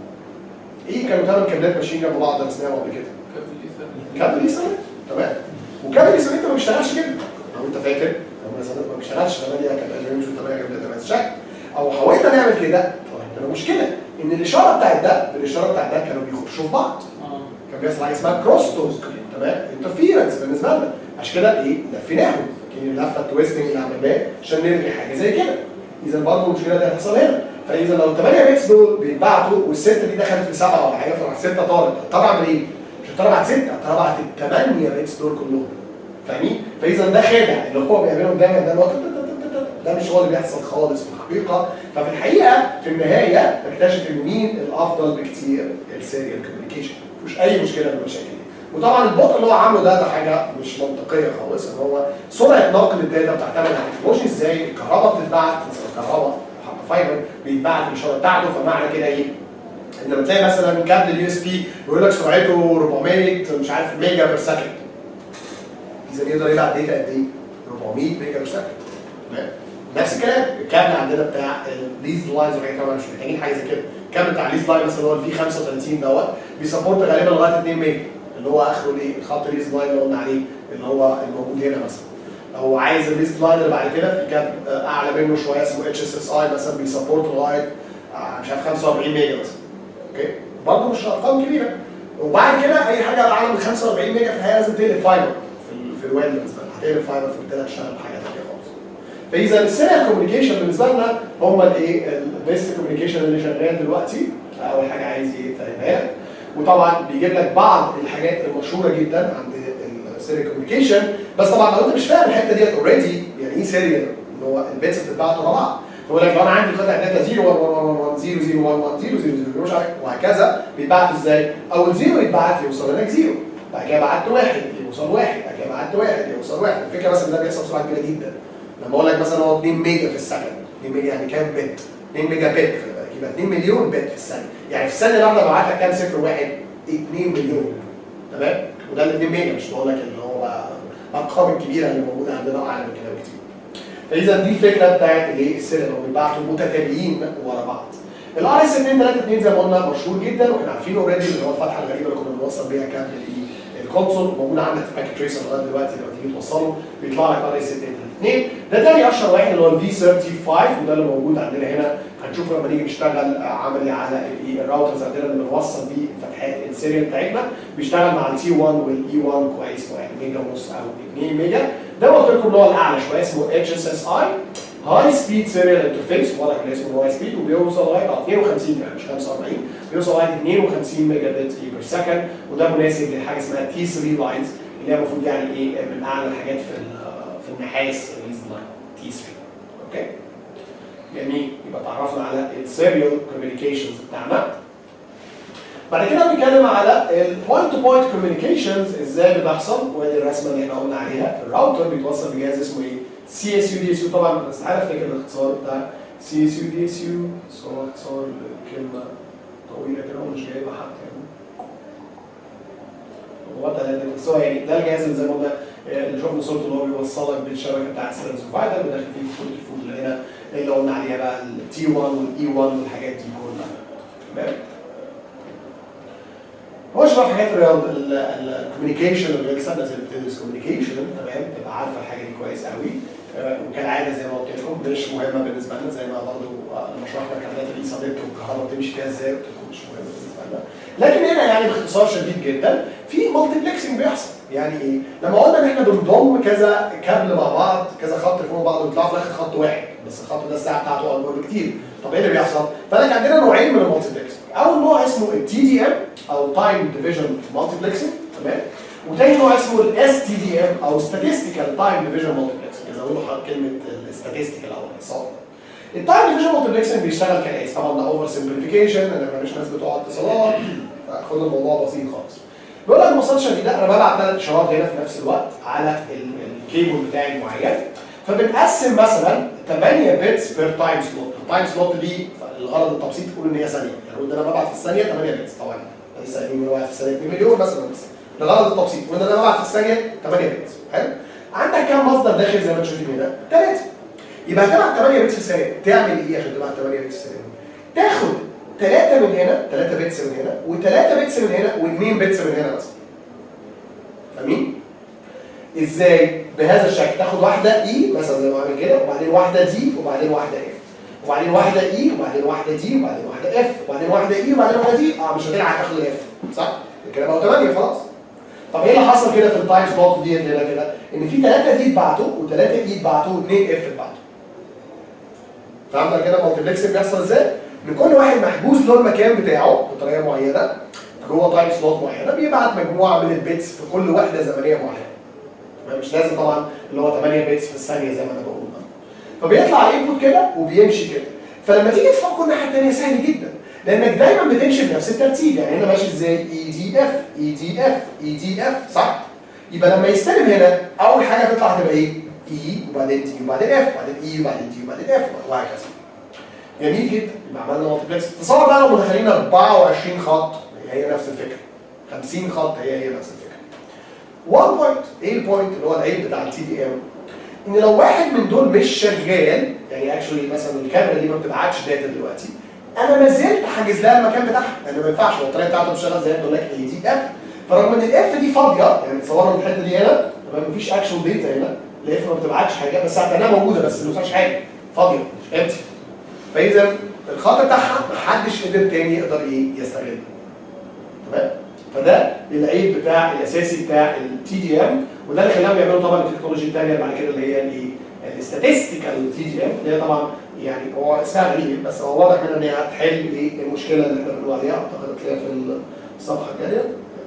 ايه كانوا ثمان كابلات ماشيين جنب بعض درسناهم قبل كده كابل ايثرنت تمام وكابل ايثرنت ما بيشتغلش كده لو انت فاكر لو مثلا ما بيشتغلش 8 كابلات رينج و8 كابلات نفس الشكل او حاولنا نعمل كده طبعا عندنا مشكله ان الاشاره بتاعت ده بالاشاره بتاعت ده كانوا بيخشوا في بعض كان بيحصل حاجه اسمها كروس توك تمام انترفيرنس بالنسبه لنا عشان كده ايه لفيناهم كان اللفه التويستنج اللي عملناه عشان نلغي حاجه زي كده اذا برضه المشكله دي هتحصل هنا فاذا لو 8 بيتس دول بيتبعتوا والسته دي دخلت في سبعه ولا حاجه فراح سته طارت طبعا من ايه؟ مش هتطلع بعد سته هتطلع بعد الثمانيه بيتس دول كلهم فاهمين؟ فاذا ده خادع اللي هو بيعمله دايما ده اللي هو ده مش هو اللي بيحصل خالص في الحقيقه ففي الحقيقه في النهايه نكتشف ان مين الافضل بكتير السيريال كوميونيكيشن مفيش اي مشكله من المشاكل دي وطبعا البطء اللي هو عامله ده ده حاجه مش منطقيه خالص ان هو سرعه نقل الداتا بتعتمد على التكنولوجي ازاي الكهرباء بتتبعت مثلا الكهرباء حتى فايبر بيتبعت الاشاره بتاعته فمعنى كده ايه؟ ان لما تلاقي مثلا كابل اليو اس بي بيقول لك سرعته 400 مش عارف ميجا بير سكند اذا يقدر يبعت داتا قد ايه؟ 400 ميجا بير سكند تمام نفس الكلام الكابل عندنا بتاع الليز لاينز وحاجات طبعا مش محتاجين حاجه زي كده الكابل بتاع الليز لاين مثلا اللي هو الفي 35 دوت بيسبورت غالبا لغايه 2 ميجا اللي هو اخره الايه الخط الليز لاين اللي قلنا عليه اللي هو الموجود هنا مثلا لو هو عايز الريست لاين اللي بعد كده في كاب آه، اعلى منه شويه اسمه اتش اس اس اي مثلا بيسبورت لغايه آه، مش عارف 45 ميجا مثلا اوكي برضه مش ارقام كبيره وبعد كده اي حاجه اعلى من 45 ميجا في الحقيقه لازم تقلب فايبر في ال في الويب بالنسبه لنا هتقلب فايبر فبالتالي هتشتغل بحاجه ثانيه خالص فاذا السيريال كوميونيكيشن بالنسبه لنا هم الايه البيست كوميونيكيشن اللي شغال دلوقتي اول حاجه عايز يفهمها لك وطبعا بيجيب لك بعض الحاجات المشهوره جدا عند السيريال كوميونيكيشن بس طبعا لو انت مش فاهم الحته ديت اوريدي يعني ايه سيريال ان هو البيتس بتتبعت ورا بعض يقول لك لو انا عندي قطع داتا 0 1 1 1 1 0 0 1 1 0 0 0 مش عارف وهكذا بيتبعت ازاي؟ اول زيرو يتبعت يوصل لك زيرو بعد كده بعت واحد يوصل واحد بعد كده بعت واحد يوصل واحد الفكره بس ان ده بيحصل بسرعه كبيره جدا لما اقول لك مثلا هو 2 ميجا في الثانيه 2 ميجا يعني كام بت؟ 2 ميجا بت خلي بالك يبقى 2 مليون بت في الثانيه يعني في الثانيه الواحده ببعت لك كام صفر واحد 2 مليون تمام وده ال 2 ميجا مش بقول لك اللي هو بقى الارقام الكبيره اللي موجوده عندنا اعلى من كده بكتير فاذا دي الفكره بتاعت الايه السيريال اللي بيتبعتوا متتاليين ورا بعض الار اس 232 زي ما قلنا مشهور جدا واحنا عارفين اوريدي اللي هو الفتحه الغريبه اللي كنا بنوصل بيها كابل الايه الكونسول موجود عندك في باكيت تريسر لغايه دلوقتي لما تيجي توصله بيطلع لك ار اس 232 ده تاني اشهر واحد اللي هو الفي 35 وده اللي موجود عندنا هنا هنشوف لما نيجي نشتغل آه، عملي على الايه الراوترز عندنا اللي بنوصل بيه فتحات السيريال بتاعتنا بيشتغل مع التي 1 والاي 1 كويس 1 ميجا ونص او 2 ميجا ده قلت لكم اللي هو الاعلى شويه اسمه اتش اس اس اي هاي سبيد سيريال انترفيس واضح ان اسمه هاي سبيد وبيوصل لغايه 52 كمان مش 45 بيوصل لغايه 52 ميجا بت بير سكند وده مناسب لحاجه اسمها تي 3 لاينز اللي هي المفروض يعني ايه من اعلى الحاجات في ال- في النحاس الريز لاين تي 3 اوكي جميل يبقى تعرفنا على السيريال كوميونيكيشنز بتاعنا بعد كده بنتكلم على البوينت تو بوينت كوميونيكيشنز ازاي بتحصل وادي الرسمه اللي احنا قلنا عليها الراوتر بيتوصل بجهاز اسمه ايه؟ سي اس يو دي اس يو طبعا بس عارف افتكر الاختصار بتاع سي اس يو دي اس يو بس هو اختصار لكلمه طويله كده ومش جايبه حتى يعني هو ده بس هو يعني ده الجهاز اللي زي ما قلنا آه، اللي شفنا صورته اللي هو بيوصلك بالشبكه بتاعت سيرفس بروفايدر وداخل فيه كل الفود اللي هنا اللي قلنا عليها بقى التي 1 والاي 1 والحاجات دي كلها تمام هو شباب حاجات الكوميونيكيشن اللي بتستنى زي اللي بتدرس كوميونيكيشن تمام تبقى عارفه الحاجه دي كويس قوي آه، وكالعاده زي ما قلت لكم مش مهمه بالنسبه لنا زي ما برضه آه، لما شرحنا كابلات الايثرنت والكهرباء بتمشي فيها ازاي قلت لكم مش مهمه بالنسبه لنا لكن هنا يعني باختصار شديد جدا في مالتيبلكسنج بيحصل يعني ايه؟ لما قلنا ان احنا بنضم كذا كابل مع بعض كذا خط فوق بعض ويطلعوا في الاخر خط واحد بس الخط ده الساعه بتاعته اكبر بكتير طب ايه اللي بيحصل؟ فلك عندنا نوعين من المالتيبلكسنج اول نوع اسمه التي دي ام او تايم ديفيجن مالتيبلكسنج تمام وتاني نوع اسمه الاس تي دي ام او statistical تايم ديفيجن مالتيبلكسنج يزودوا حرف كلمه statistical او الاحصاء التايم ديفيجن مالتيبلكسنج بيشتغل كالاتي طبعا ده اوفر سمبليفيكيشن ان احنا مش ناس بتوع اتصالات فخد الموضوع بسيط خالص بيقول لك ببساطه شديده انا ببعت ثلاث اشارات هنا في نفس الوقت على ال- الكيبل بتاعي المعين فبنقسم مثلا 8 بيتس بير تايم سلوت التايم سلوت دي الغرض التبسيط تقول ان هي ثانيه يعني قلنا انا ببعت في الثانيه 8 بيتس طبعا لسه قايلين من واحد في الثانيه 2 مليون مثلا بس لغرض التبسيط قلنا انا ببعت في الثانيه 8 بيتس حلو عندك كام مصدر داخل زي ما انتم شايفين هنا؟ ثلاثه يبقى هتبعت 8 بيتس في الثانيه تعمل ايه عشان تبعت 8 بيتس في الثانيه؟ تاخد 3 من هنا 3 بيتس من هنا و3 بيتس من هنا و2 بيتس من هنا مثلا فاهمين؟ ازاي؟ بهذا الشكل تاخد واحده اي مثلا زي ما عامل كده وبعدين واحده دي وبعدين واحده اف وبعدين واحده اي وبعدين واحده دي وبعدين واحده اف وبعدين واحده اي وبعدين واحده دي اه مش هتلعب تاخد الاف صح؟ كده بقوا 8 خلاص طب ايه اللي حصل كده في التايم سلوت دي هنا كده؟ ان في 3 دي اتبعتوا و3 اي اتبعتوا و2 اف اتبعتوا فهمنا كده المالتيبلكس بيحصل ازاي؟ ان كل واحد محجوز له المكان بتاعه بطريقه معينه جوه تايم سلوت معينه بيبعت مجموعه من البيتس في كل وحده زمنيه معينه تمام؟ مش لازم طبعا اللي هو 8 بيتس في الثانيه زي ما انا بقول فبيطلع الانبوت كده وبيمشي كده فلما تيجي تفكر الناحيه الثانيه سهل جدا لانك دايما بتمشي بنفس الترتيب يعني هنا ماشي ازاي اي دي اف اي دي اف اي دي اف صح يبقى لما يستلم هنا اول حاجه تطلع تبقى ايه اي وبعدين دي وبعدين اف وبعدين اي وبعدين دي وبعدين اف وهكذا جميل جدا يبقى عملنا مالتيبلكس تصور بقى لو مدخلين 24 خط هي هي نفس الفكره 50 خط هي هي نفس الفكره 1 بوينت ايه البوينت اللي هو العيب بتاع التي دي ام ان لو واحد من دول مش شغال يعني اكشولي مثلا الكاميرا دي ما بتبعتش داتا دلوقتي انا ما زلت حاجز لها المكان بتاعها لان ما ينفعش هو الطريقه بتاعته مش شغاله زي ما بقول لك اي دي اف فرغم ان الاف دي فاضيه يعني تصوروا الحته دي هنا تمام مفيش اكشن داتا هنا الاف ما بتبعتش حاجه بس هتلاقيها موجوده بس ما فيهاش حاجه فاضيه امتي فاذا الخط بتاعها محدش قدر تاني يقدر ايه يستغله تمام فده العيب بتاع الاساسي بتاع التي دي ام وده اللي خلاهم يعملوا طبعا التكنولوجي الثانيه بعد كده اللي هي الايه الاستاتستيكال تي دي ام اللي هي طبعا يعني هو اسمها غريب بس هو واضح منها ان هي هتحل ايه المشكله اللي احنا بنقول عليها اعتقد هتلاقيها في الصفحه الجايه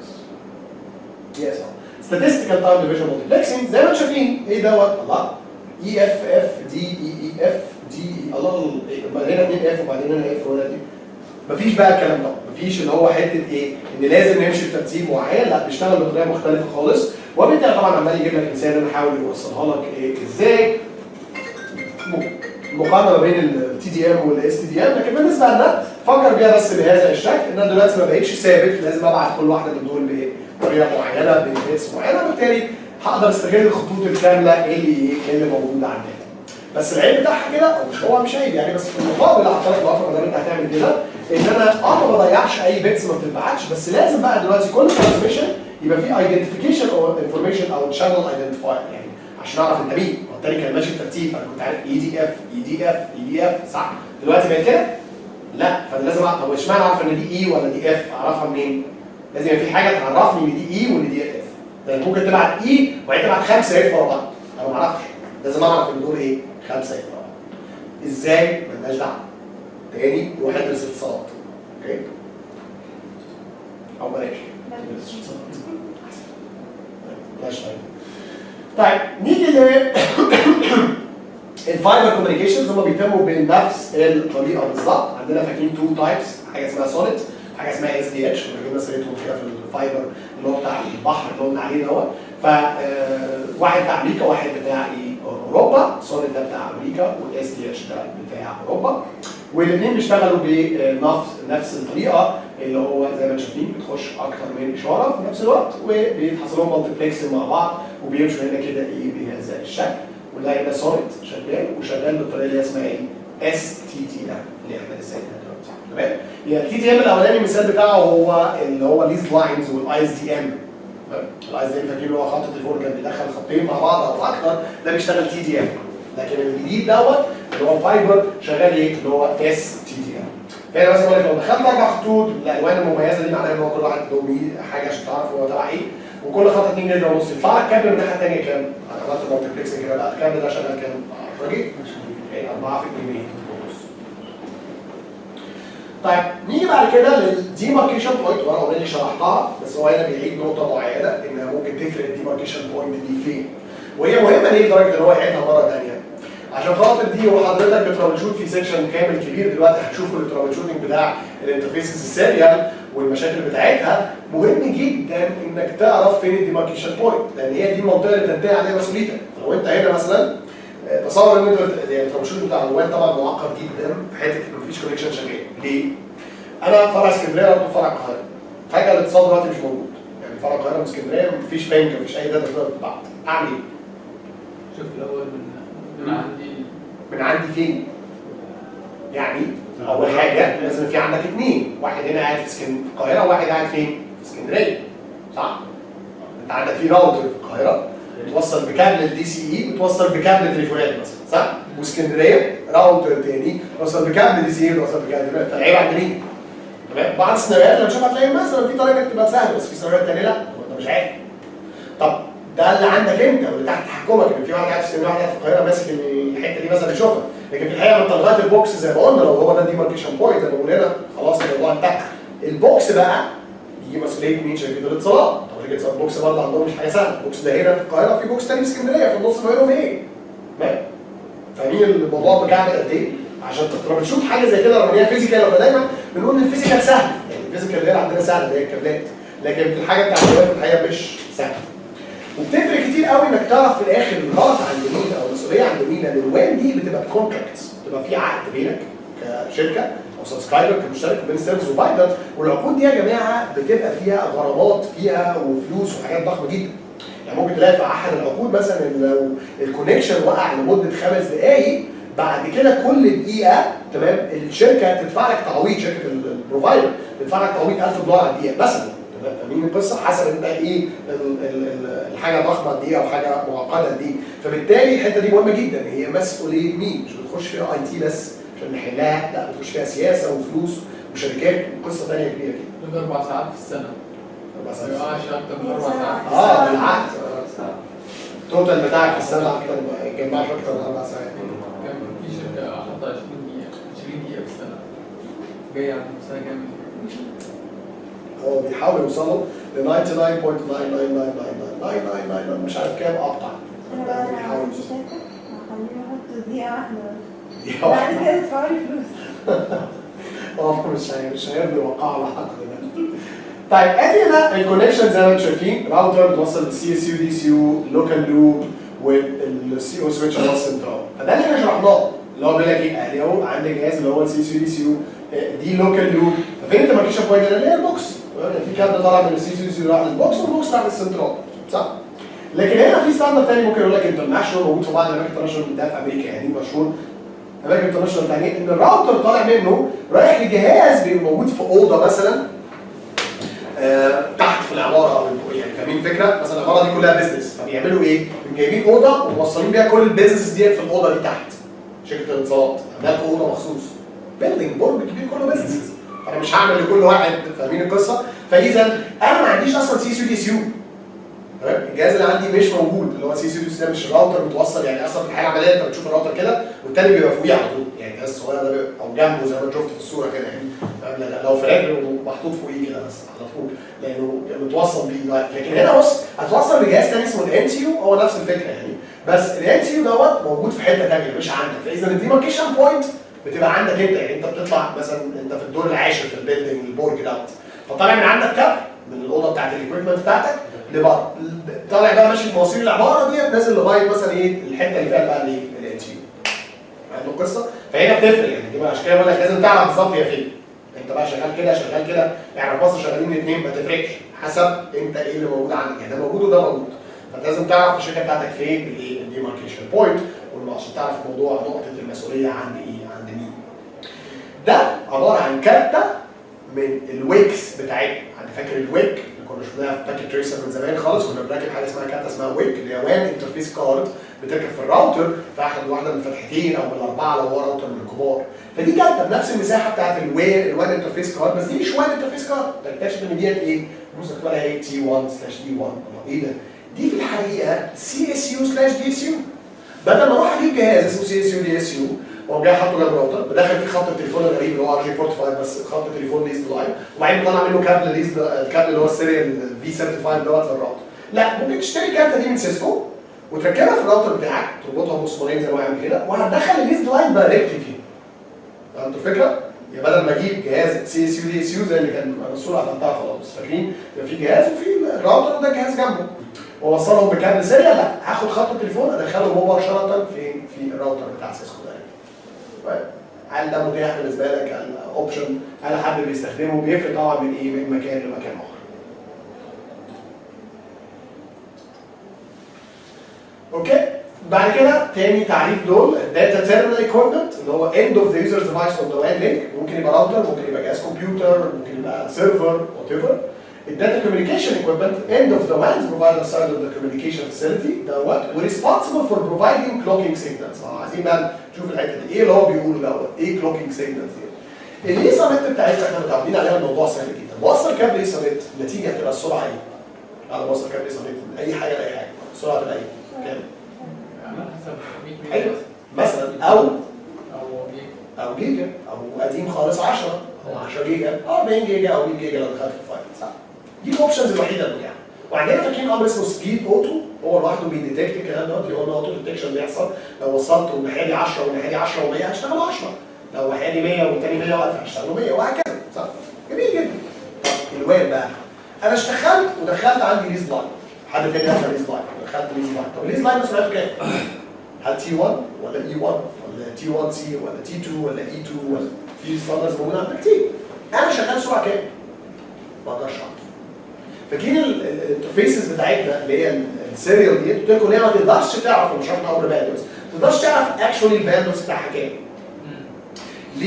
يس statistical time division multiplexing زي ما انتم شايفين ايه دوت الله اي اف اف دي اي اي اف دي الله بعدين هنا 2 اف وبعدين هنا اف وهنا دي مفيش بقى الكلام ده مفيش اللي هو حته ايه ان لازم نمشي بترتيب معين لا بنشتغل بطريقه مختلفه خالص وبالتالي طبعا عمال يجيب لك مثال انا احاول يوصلها لك إيه ازاي مقارنه ما بين التي دي ام والاس تي دي ام لكن بالنسبه لنا فكر بيها بس بهذا الشكل ان انا دلوقتي ما بقتش ثابت لازم ابعت كل واحده من دول بطريقه معينه ببيتس معينه وبالتالي هقدر استغل الخطوط الكامله اللي اللي موجوده عندنا بس العيب بتاعها كده او مش هو مش عيب يعني بس في المقابل على الطرف الاخر ما دام انت هتعمل كده ان انا اه ما بضيعش اي بيتس ما بتتبعتش بس لازم بقى دلوقتي كل ترانسميشن يبقى فيه ايدنتيفيكيشن او انفورميشن او شانل ايدنتيفاير يعني عشان اعرف انت مين هو التاني كان ماشي بترتيب انا كنت عارف اي دي اف اي دي اف اي دي اف صح دلوقتي بقت كده لا فانا لازم اعرف طب اشمعنى اعرف ان دي اي ولا دي اف اعرفها منين؟ لازم يبقى في حاجه تعرفني ان دي اي وان دي اف لان ممكن تبعت اي وبعدين تبعت خمسه اف ورا بعض انا ما اعرفش لازم اعرف ان دول ايه؟ خمسه اف ورا بعض ازاي؟ مالناش دعوه تاني روح ادرس اتصالات اوكي؟ او بلاش ادرس اتصالات بلاش فايده طيب نيجي ل الفايبر كوميونيكيشنز هم بيتموا بنفس الطريقه بالظبط عندنا فاكرين تو تايبس حاجه اسمها سوليد حاجه اسمها اس دي اتش جبنا سيرتهم كده في الفايبر اللي هو بتاع البحر اللي قلنا عليه دوت ف واحد بتاع امريكا واحد بتاع ايه اوروبا سوليد ده بتاع امريكا والاس دي اتش ده بتاع اوروبا والاثنين بيشتغلوا بنفس نفس الطريقه اللي هو زي ما انتم شايفين بتخش اكتر من اشاره في نفس الوقت وبيتحصل لهم مالتيبلكس مع بعض وبيمشوا هنا كده ايه بهذا الشكل وده هنا سوليد شغال وشغال بالطريقه اللي اسمها ايه؟ اس تي تي ام اللي احنا لسه قايلينها دلوقتي تمام؟ يعني التي تي ام الاولاني المثال بتاعه هو اللي هو ليز لاينز والايز دي ام الايز دي ام فاكرين اللي هو خط التليفون كان بيدخل خطين مع بعض او اكتر ده بيشتغل تي دي ام لكن الجديد دوت اللي هو فايبر شغال ايه؟ اللي هو اس تي دي ام فهنا مثلا بقول لك لو دخلت اربع خطوط الالوان المميزه دي معناها ان هو كل واحد له حاجه عشان تعرف هو تبع ايه وكل خط 2 جنيه ونص يطلع لك كابل من الناحيه الثانيه كام؟ انا عملت مالتيبلكس كده بقى الكابل ده شغال كام؟ راجل؟ يعني 4 في 2 جنيه ونص. طيب نيجي بعد كده للديماركيشن بوينت وانا اوريدي شرحتها بس هو هنا بيعيد نقطه معينه انها ممكن تفرق الديماركيشن بوينت دي فين؟ وهي مهمه ليه لدرجه ان هو يعيدها مره ثانيه؟ عشان خاطر دي وحضرتك بترابل شوت في سيكشن كامل كبير دلوقتي هتشوفوا الترابل شوتنج بتاع الانترفيسز السيريال والمشاكل بتاعتها مهم جدا انك تعرف فين الديماركيشن بوينت لان هي دي المنطقه اللي تنتهي عليها مسؤوليتك لو انت هنا مثلا تصور ان انت يعني الترابل شوت بتاع الوان طبعا معقد جدا في حته ان مفيش كونكشن شغال ليه؟ انا فرع اسكندريه رحت فرع القاهره فجاه الاتصال دلوقتي مش موجود يعني فرع القاهره واسكندريه مفيش بنك مفيش اي داتا تقدر تتبعت اعمل ايه؟ شوف الاول من من عندي من عندي فين؟ يعني اول حاجه لازم في عندك اثنين واحد هنا قاعد في اسكن- في القاهره وواحد قاعد فين؟ في اسكندريه صح؟ انت عندك في راوتر في القاهره بتوصل بكابل الدي سي اي بتوصل بكابل تليفونات مثلا صح؟ واسكندريه راوتر تاني بتوصل بكابل دي سي اي بتوصل بكابل تليفونات فالعيب عند مين؟ تمام؟ بعض السيناريوهات لما تشوفها تلاقي مثلا في طريقه انك تبقى سهله بس في سيناريوهات تانيه لا انت مش عارف طب ده اللي عندك انت واللي تحت تحكمك ان في واحد قاعد في اسكندريه واحد قاعد في القاهره ماسك الحته دي مثلا بيشوفها لكن في الحقيقه انت لغايه البوكس زي ما قلنا لو هو ده ديماركيشن بوينت زي ما بنقول هنا خلاص الموضوع انتهى البوكس بقى يجي مسؤوليه مين شركه الاتصالات طب شركه الاتصالات البوكس برضه عندهم مش حاجه سهله البوكس ده هنا في القاهره في بوكس تاني في اسكندريه في النص ما بينهم ايه؟ تمام فاهمين الموضوع بكعب قد ايه؟ عشان لما بتشوف حاجه زي كده لما هي فيزيكال لما دايما بنقول ان الفيزيكال سهل يعني الفيزيكال اللي هي عندنا سهله اللي هي الكابلات لكن في الحاجه بتاعت الويب في الحقيقه مش سهله وبتفرق كتير قوي انك تعرف في الاخر الغلط عند مين او المسؤوليه عند مين لان الوان دي بتبقى كونتراكتس بتبقى في عقد بينك كشركه او سبسكرايبر كمشترك بين سيرفيس وفايدر والعقود دي يا جماعه بتبقى فيها غرامات فيها وفلوس وحاجات ضخمه جدا يعني ممكن تلاقي في احد العقود مثلا إن لو الكونكشن وقع لمده خمس دقائق بعد كده كل دقيقه تمام الشركه تدفع لك تعويض شركه البروفايدر تدفع لك تعويض 1000 دولار على الدقيقه مثلا فاهمين القصه حسب انت ايه ال- ال- ال- الحاجه ضخمه دي او حاجه معقده دي فبالتالي الحته دي مهمه جدا هي مسؤوليه مين مش بتخش فيها اي تي بس عشان نحلها لا بتخش فيها سياسه وفلوس وشركات وقصه ثانيه كبيره كده كل اربع ساعات في السنه أربع ما ساعات. يقعش اكتر من اربع ساعات اه بالعقد التوتال بتاعك في السنه اكتر ما يتجمعش اكتر من اربع ساعات كان في شركه حاطه 20 دقيقه 20 دقيقه في السنه جايه على نفسها جامد هو بيحاولوا يوصلوا ل 99.9999999 مش عارف كام اقطع انا بقى انا عندي شركه هخليهم يحطوا دقيقه واحده بس دي بعد واحدة. كده يدفعوا لي فلوس اه مش هي- مش هيرضي يوقعوا العقد ده طيب ادي هنا الكونكشن زي ما انتم شايفين راوتر بتوصل للسي اس يو دي سي يو لوكال لوب والسي او سويتش اللي هو السنترال فده اللي احنا شرحناه اللي هو بيقول لك ايه ادي اهو عندك جهاز اللي هو السي اس يو دي سي يو دي لوكال لوب ففين الديماركيشن بوينت اللي هي البوكس في كابل طالع من السي اس يو دي سي يو راح للبوكس والبوكس راح للسنترال صح؟ لكن هنا في ستاندرد تاني ممكن يقول لك انترناشونال موجود في بعض الاماكن انترناشونال ده في امريكا يعني مشهور اماكن انترناشونال تانية ان الراوتر طالع منه رايح لجهاز بيبقى موجود في اوضه مثلا آه، تحت في العماره او يعني فاهمين الفكره؟ مثلا العماره دي كلها بيزنس فبيعملوا ايه؟ جايبين اوضه وموصلين بيها كل البيزنس ديت في الاوضه دي تحت شركه الاتصالات عندها اوضه مخصوص بيلدينج برج كبير كله بيزنس انا مش هعمل لكل واحد فاهمين القصه؟ فاذا انا ما عنديش اصلا سي سي دي سي يو تمام الجهاز اللي عندي مش موجود اللي هو سي سي دي ده مش الراوتر متوصل يعني اصلا في الحياه العمليه انت بتشوف الراوتر كده والتاني بيبقى فوقيه على طول يعني الجهاز الصغير ده بيبقى او جنبه زي ما انت شفت في الصوره كده يعني فاهم؟ لا- لا، لو في رجله محطوط فوقيه كده بس على طول لانه متوصل بيه دلوقتي لكن هنا بص هتوصل بجهاز تاني اسمه الان تي يو هو نفس الفكره يعني بس الان تي يو دوت موجود في حته ثانيه مش عندك فاذا الديماركيشن بوينت بتبقى عندك انت يعني انت بتطلع مثلا انت في الدور العاشر في البيلدنج البرج دوت فطالع من عندك كاب من الاوضه بتاعت الاكويبمنت بتاعتك لبره طالع بقى ماشي في مواسير العماره ديت نازل لغايه مثلا ايه الحته اللي فيها بقى الايه الان تي يو عنده قصه فهنا بتفرق يعني دي بقى عشان كده بقول لك لازم تعرف بالظبط هي فين انت بقى شغال كده شغال كده يعني في مصر شغالين الاثنين ما تفرقش حسب انت ايه اللي موجود عندك يعني ده موجود وده موجود فانت لازم تعرف الشركه بتاعتك فين الايه الديماركيشن بوينت عشان تعرف موضوع نقطه المسؤوليه عند ايه عند مين ده عباره عن كارته من الويكس بتاعتنا حد فاكر الويك اللي كنا شفناها في باكيت تريسر من زمان خالص كنا بنركب حاجه اسمها كارته اسمها ويك اللي هي وان انترفيس كارد بتركب في الراوتر في احد واحده من الفتحتين او من الاربعه لو هو راوتر من الكبار فدي كارته بنفس المساحه بتاعت الوي الوان انترفيس كارد بس دي مش وان انترفيس كارد تكتشف ان ديت ايه؟ بص مكتوب عليها ايه تي 1 سلاش دي 1 ايه ده؟ دي في الحقيقه سي اس يو سلاش دي اس يو بدل ما اروح اجيب جهاز اسمه سي اس يو دي اس يو واقوم جاي حاطه جنب الراوتر بدخل فيه خط التليفون الغريب اللي هو ار جي 45 بس خط تليفون ليز لاين وبعدين بطلع منه كابل ليز الكابل اللي هو السيريال في 75 دوت للراوتر لا ممكن تشتري الكارته دي من سيسكو وتركبها في الراوتر بتاعك تربطها بمسمارين زي ما هو عامل كده وهتدخل الليز لاين دايركتلي فيه فهمتوا الفكره؟ يبقى بدل ما اجيب جهاز سي اس يو دي اس يو زي اللي كان انا الصوره قفلتها خلاص فاكرين؟ يبقى في جهاز وفي الراوتر وده جهاز جنبه واوصلهم بكابل سيريال لا هاخد خط التليفون ادخله مباشره في في الراوتر بتاع سيسكو ده طيب هل ده متاح بالنسبه لك هل اوبشن هل حد بيستخدمه بيفرق طبعا من ايه من مكان لمكان اخر اوكي بعد كده تاني تعريف دول الداتا تيرمينال ايكويبمنت اللي هو اند اوف ذا يوزرز ديفايس اون ذا وان لينك ممكن يبقى راوتر ممكن يبقى جهاز كمبيوتر ممكن يبقى سيرفر وات ايفر الداتا كوميونيكيشن ايكويبمنت end of the WANs provider side of the communication facility دوت responsible for providing clocking signals اه عايزين بقى نشوف الحته دي ايه اللي هو بيقوله دوت ايه clocking signals دي الايثرنت بتاعتنا احنا متعودين عليها الموضوع سهل جدا موصل كابل ايثرنت النتيجه هتبقى السرعه ايه؟ على موصل كابل ايثرنت من اي حاجه لاي حاجه السرعه تبقى ايه؟ كام؟ على حسب 100 ميجا ايوه مثلا او او جيجا او جيجا او قديم خالص 10 او 10 جيجا او 40 جيجا او 100 جيجا لو دخلت في الفايل صح دي الاوبشنز الوحيده اللي يعني وبعدين فاكرين امر اسمه سبيد اوتو هو لوحده بيديتكت الكلام دوت يقول اوتو ديتكشن بيحصل لو وصلت والناحيه دي 10 والناحيه دي 10 و100 هيشتغلوا 10 لو الناحيه دي 100 والتاني 100 و1000 هيشتغلوا 100 وهكذا صح جميل جدا طب الوين بقى انا اشتغلت ودخلت عندي ليز لاين حد تاني دخل ليز لاين دخلت ليز لاين طب الليز لاين سرعته كام؟ هل تي 1 ولا اي 1 ولا تي 1 سي ولا تي 2 ولا اي 2 ولا في ستاندرز موجوده عندك كتير انا شغال سرعه كام؟ ما اقدرش اعرف فاكرين الانترفيسز بتاعتنا اللي هي السيريال دي قلت لكم ان هي ما تقدرش تعرف لما شرحنا امر باندوث ما تقدرش تعرف اكشولي الباندوث بتاعها كام ليه؟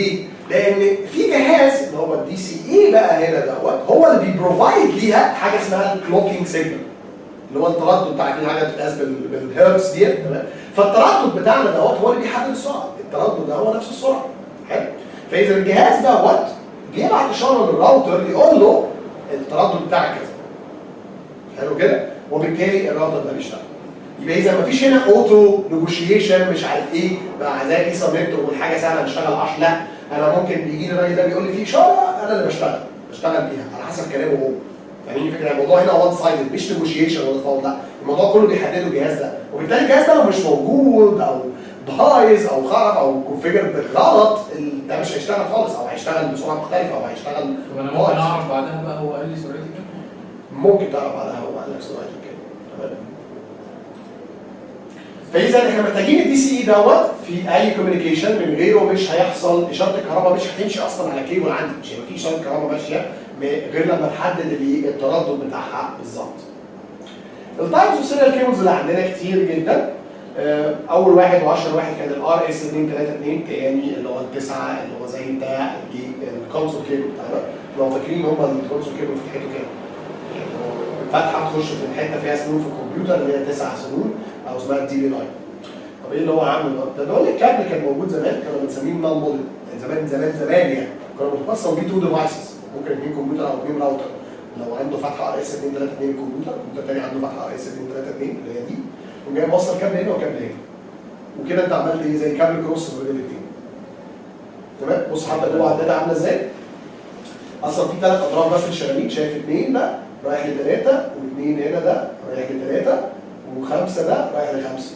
لان في جهاز اللي هو الدي سي اي بقى هنا دوت هو اللي بيبروفايد ليها حاجه اسمها الكلوكينج سيجنال اللي هو التردد بتاع في حاجه بتتقاس بال- بالهيرتز دي تمام فالتردد بتاعنا دوت هو اللي بيحدد السرعه التردد ده هو نفس السرعه حلو فاذا الجهاز دوت بيبعت اشاره للراوتر يقول له التردد بتاعك كذا حلو كده وبالتالي الراوتر ده بيشتغل يبقى اذا مفيش هنا اوتو نيجوشيشن مش عارف ايه بقى زي ايثرنت والحاجه سهله نشتغل 10 لا انا ممكن بيجي لي الراجل ده بيقول لي في اشاره انا اللي بشتغل بشتغل بيها على حسب كلامه هو فاهمين الفكره الموضوع هنا وان سايدد مش نيجوشيشن ولا تفاوض لا الموضوع كله بيحدده الجهاز ده وبالتالي الجهاز ده لو مش موجود او بايظ او خرب او كونفيجر غلط ال- ده مش هيشتغل خالص او هيشتغل بسرعه مختلفه او هيشتغل طب انا ممكن بايظ. اعرف بعدها بقى هو قال لي سرعتي كام؟ ممكن تعرف عليها هو قال لك سرعته كام تمام فاذا احنا محتاجين الدي سي اي دوت في اي كوميونيكيشن من غيره مش هيحصل اشاره الكهرباء مش هتمشي اصلا على كيبل عندي مش هيبقى في اشاره كهرباء ماشيه م- غير لما تحدد اللي التردد بتاعها بالظبط. التايبس اوف سيريال كيبلز اللي عندنا كتير جدا آه، اول واحد واشهر واحد كان الار اس 232 تاني اللي هو التسعه اللي هو زي بتاع الكونسول كيبل بتاعنا لو فاكرين هم الكونسول كيبل فتحته كده فتحه تخش في الحته فيها سنون في الكمبيوتر اللي هي تسع سنون او اسمها الدي بي لاين. طب ايه اللي هو عامله ده؟ ده بيقول لك كابل كان موجود زمان كانوا بنسميه نال موديل يعني زمان زمان زمان يعني كانوا بتوصل بيه تو ديفايسز ممكن اثنين كمبيوتر او اثنين راوتر لو عنده فتحه ار اس 232 كمبيوتر كمبيوتر تاني عنده فتحه ار اس 232 اللي هي دي وجاي موصل كابل هنا وكابل هنا وكده انت عملت ايه زي كابل كروس ما بين الاثنين تمام بص حتى جوه الداتا عامله ازاي اصلا في ثلاث اطراف بس الشبابيك شايف اثنين ده رايح لثلاثه واثنين هنا ده رايح لثلاثه وخمسه ده رايح لخمسه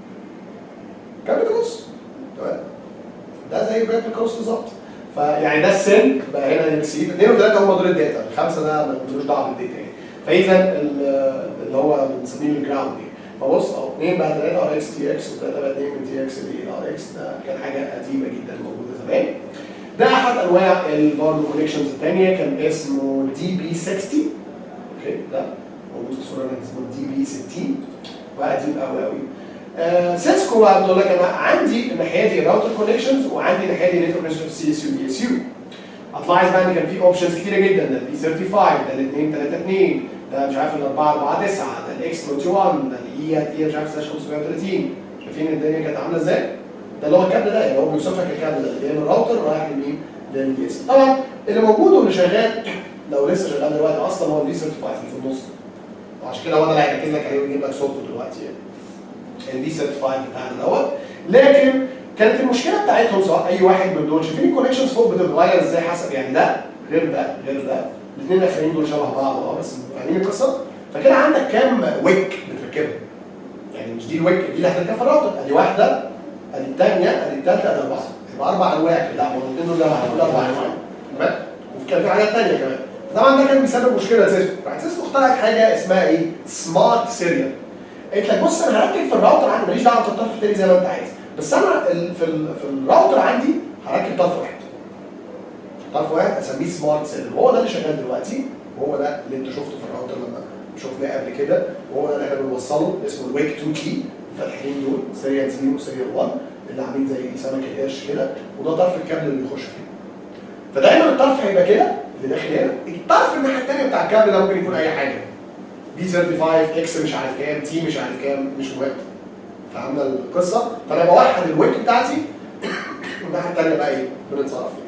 كابل كروس تمام ده زي كابل كروس بالظبط فيعني ده السن بقى هنا الريسيف اثنين وثلاثه هم دول الداتا الخمسه ده ملوش دعوه بالداتا يعني فاذا ال- اللي هو بنسميه الجراوند يعني فبص اهو 2 بقى 3 ار اكس تي اكس و3 بقى 2 من تي اكس ل ار اكس ده كان حاجه قديمه جدا موجوده زمان ده احد انواع البارد كونكشنز الثانيه كان اسمه دي بي 60 اوكي ده موجود في الصوره هنا اسمه دي بي 60 وقديم قوي قوي آه سيسكو بقى بتقول لك انا عندي الناحيه دي راوتر كونكشنز وعندي الناحيه دي نتورك سي اس يو دي اس يو هتلاحظ بقى ان كان في اوبشنز كتيره جدا ده البي 35 ده ال 2 3 2 ده مش عارف ال 4 4 9 ده الاكس 21 ده الاي اي مش عارف سلاش 530 شايفين الدنيا كانت عامله ازاي؟ ده اللي هو الكابل ده اللي هو بيوصف لك الكابل ده اللي جاي من الراوتر رايح لمين؟ للدي اس طبعا اللي موجود واللي شغال لو لسه شغال دلوقتي اصلا هو البي 35 اللي في النص وعشان كده هو ده اللي هيركز لك عليه ويجيب لك صوته دلوقتي يعني البي 35 بتاعنا دوت لكن كانت المشكله بتاعتهم سواء اي واحد من دول شايفين الكونكشنز فوق بتتغير ازاي حسب يعني ده غير ده غير ده الاثنين الاخرين دول شبه بعض اه بس فاهمين القصه؟ فكده عندك كام ويك بتركبها يعني مش دي الويك دي اللي هتركب في الراوتر ادي واحده ادي الثانيه ادي الثالثه ادي اربعه يبقى اربع انواع كده لا ما هو الاثنين دول دول اربع انواع تمام وفي كان في حاجات ثانيه كمان طبعا ده كان بيسبب مشكله لسيسكو راح سيسكو اخترعت حاجه اسمها ايه؟ سمارت سيريال قلت لك بص انا هركب في الراوتر عندي ماليش دعوه بالطرف الثاني زي ما انت عايز بس انا ال- في ال- في الراوتر عندي هركب طرف واحد طرف واحد اسميه سمارت سيل وهو ده اللي شغال دلوقتي وهو ده اللي انت شفته في الراوتر لما شفناه قبل كده وهو ده اللي احنا بنوصله اسمه الويك 2 كي الفتحتين دول سيريال 0 وسيريال 1 اللي عاملين زي سمك القرش كده وده طرف الكابل اللي بيخش فيه فدايما الطرف هيبقى كده اللي داخل هنا الطرف الناحيه الثانيه بتاع الكابل ده ممكن يكون اي حاجه بي 35 اكس مش عارف كام تي مش عارف كام مش مهم فهمنا القصه فانا بوحد الويك بتاعتي والناحيه الثانيه بقى ايه بنتصرف فيها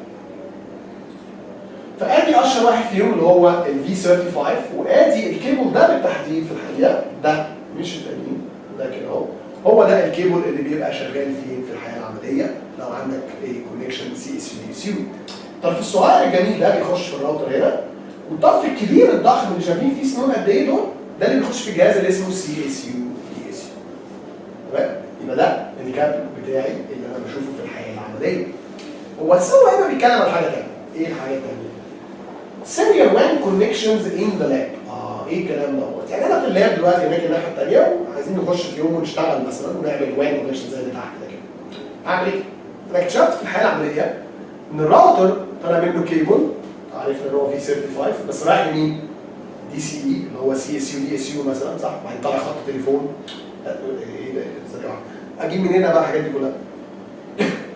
فادي اشهر واحد فيهم اللي هو الفي 35 وادي الكيبل ده بالتحديد في الحقيقه ده مش التانيين لكن اهو هو ده الكيبل اللي بيبقى شغال فين في الحياه العمليه لو عندك اي كونكشن سي اس يو سي يو الطرف الصغير الجميل ده بيخش في الراوتر هنا والطرف الكبير الضخم اللي شايفين فيه سنون قد ايه دول ده اللي بيخش في الجهاز اللي اسمه سي اس يو دي اس يو تمام يبقى ده الكابل بتاعي اللي انا بشوفه في الحياه العمليه هو السوا هنا بيتكلم عن حاجه ثانيه ايه الحاجه الثانيه؟ سيريال وان كونكشنز ان ذا لاب اه ايه الكلام دوت يعني انا في اللاب دلوقتي هناك الناحيه الثانيه وعايزين نخش في يوم ونشتغل مثلا ونعمل وان كونكشن زي بتاع كده كده هعمل ايه؟ انا اكتشفت في الحياه العمليه ان الراوتر طالع منه كيبل عارف ان هو في 35 بس رايح لمين؟ دي سي اي اللي هو سي اس يو دي اس يو مثلا صح؟ وبعدين طالع خط تليفون لا، ايه ده ثانية واحدة. اجيب من هنا بقى الحاجات دي كلها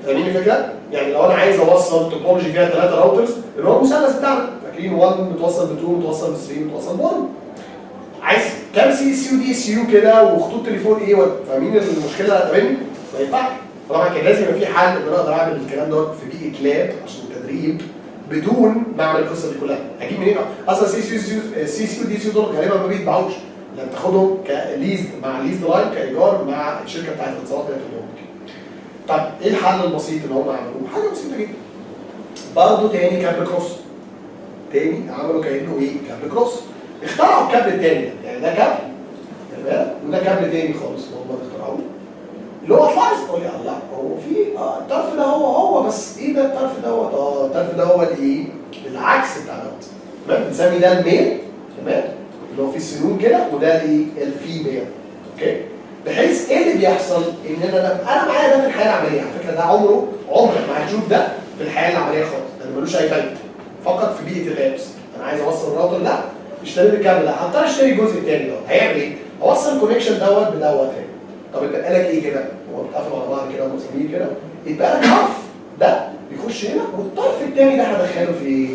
فاهمين الفكره؟ يعني لو انا عايز اوصل توبولوجي فيها ثلاثه راوترز اللي هو المثلث بتاعنا فاكرين 1 متوصل ب 2 متوصل ب 3 متوصل ب 1 عايز كام سي سي ودي سي يو كده وخطوط تليفون ايه و- فاهمين المشكله اللي هتقابلني؟ ما ينفعش طبعا كان لازم يبقى في حل ان انا اقدر اعمل الكلام دوت في بيئه لاب عشان تدريب بدون ما اعمل القصه دي كلها اجيب منين اصلا سي سي سي سي ودي سي دول غالبا ما بيتباعوش لان تاخدهم كليز مع ليز لاين كايجار مع الشركه بتاعت الاتصالات اللي هتقول طب ايه الحل البسيط اللي هم عملوه؟ حاجه بسيطه جدا برضه تاني كابل كروس تاني عملوا كانه ايه؟ كابل كروس اخترعوا الكابل التاني ده يعني ده كابل تمام وده كابل تاني خالص اللي هم اخترعوه اللي هو تلاحظ تقول لي الله هو في اه الطرف ده هو هو بس ايه ده الطرف دوت اه الطرف ده هو الايه؟ العكس بتاع دوت تمام بنسمي ده الميل تمام اللي هو فيه سنون كده وده الايه؟ الفيميل اوكي بحيث ايه اللي بيحصل ان انا لما انا معايا ده في الحياه العمليه على فكره ده عمره عمرك ما هتشوف ده في الحياه العمليه خالص ده ملوش اي فايده فقط في بيئه اللابس انا عايز اوصل الراوتر لا اشتري الكابل ده هضطر اشتري الجزء الثاني دوت هيعمل ايه؟ هوصل الكونكشن دوت بدوت هنا طب يبقى لك ايه كده؟ هو بيتقفل على بعض كده ومسامير كده يبقى لك طرف ده بيخش هنا والطرف الثاني ده هدخله في ايه؟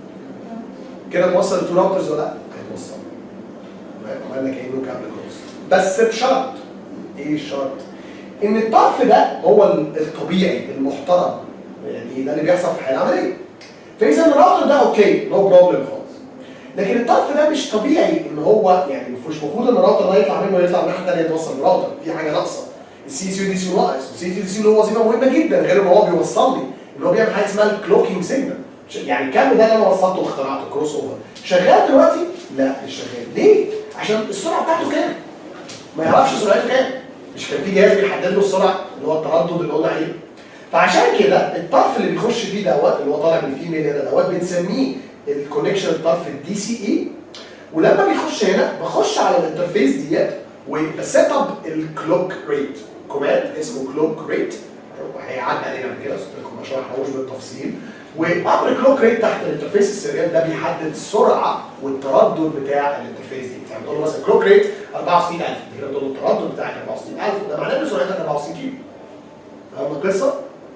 كده توصل التو راوترز ولا لا؟ هيتوصل عملنا كانه كابل كروس بس بشرط ايه الشرط؟ ان الطرف ده هو الطبيعي المحترم يعني ده اللي بيحصل في الحياه العمليه فاذا الراوتر ده اوكي نو بروبلم خالص لكن الطرف ده مش طبيعي ان هو يعني مش المفروض ان الراوتر ده يطلع منه يطلع من ناحيه ثانيه يتوصل بالراوتر في حاجه ناقصه السي سي دي سي ناقص والسي سي دي سي له وظيفه مهمه جدا غير ان هو بيوصل لي ان هو بيعمل حاجه اسمها الكلوكينج سيجنال يعني الكابل ده اللي انا وصلته واخترعته كروس اوفر شغال دلوقتي؟ لا مش شغال ليه؟ عشان السرعه بتاعته كام؟ ما يعرفش سرعته كام مش كان في جهاز بيحدد له السرعه اللي هو التردد اللي قلنا عليه فعشان كده الطرف اللي بيخش فيه دوت اللي هو طالع من فيه ميل ده دوت بنسميه الكونكشن الطرف الدي سي اي ولما بيخش هنا بخش على الانترفيس ديت وبسيت اب الكلوك ريت كوماند اسمه كلوك ريت هيعدي علينا قبل كده لكم ما شرحناهوش بالتفصيل وامر كلوك ريت تحت الانترفيس السريال ده بيحدد السرعه والتردد بتاع الانترفيس دي يعني تقول له مثلا كلوك ريت 64000 كده تقول له التردد بتاعك 64000 ده معناه ان سرعتك 64 كيلو فاهم القصه؟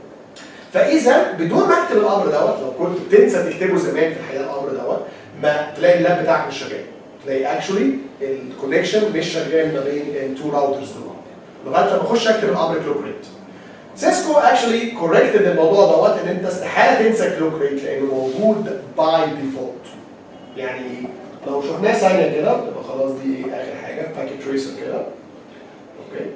فاذا بدون ما اكتب الامر دوت لو كنت بتنسى تكتبه زمان في الحقيقه الامر دوت ما تلاقي اللاب بتاعك مش شغال تلاقي اكشولي الكونكشن مش شغال ما بين التو راوترز دول لغايه لما اخش اكتب الامر كلوك ريت سيسكو اكشولي كوركتد الموضوع دوت ان انت استحاله تنسى كلوك ريت لانه موجود باي ديفولت يعني لو شفناه ثانيه كده تبقى خلاص دي اخر حاجه باكيت تريسر كده اوكي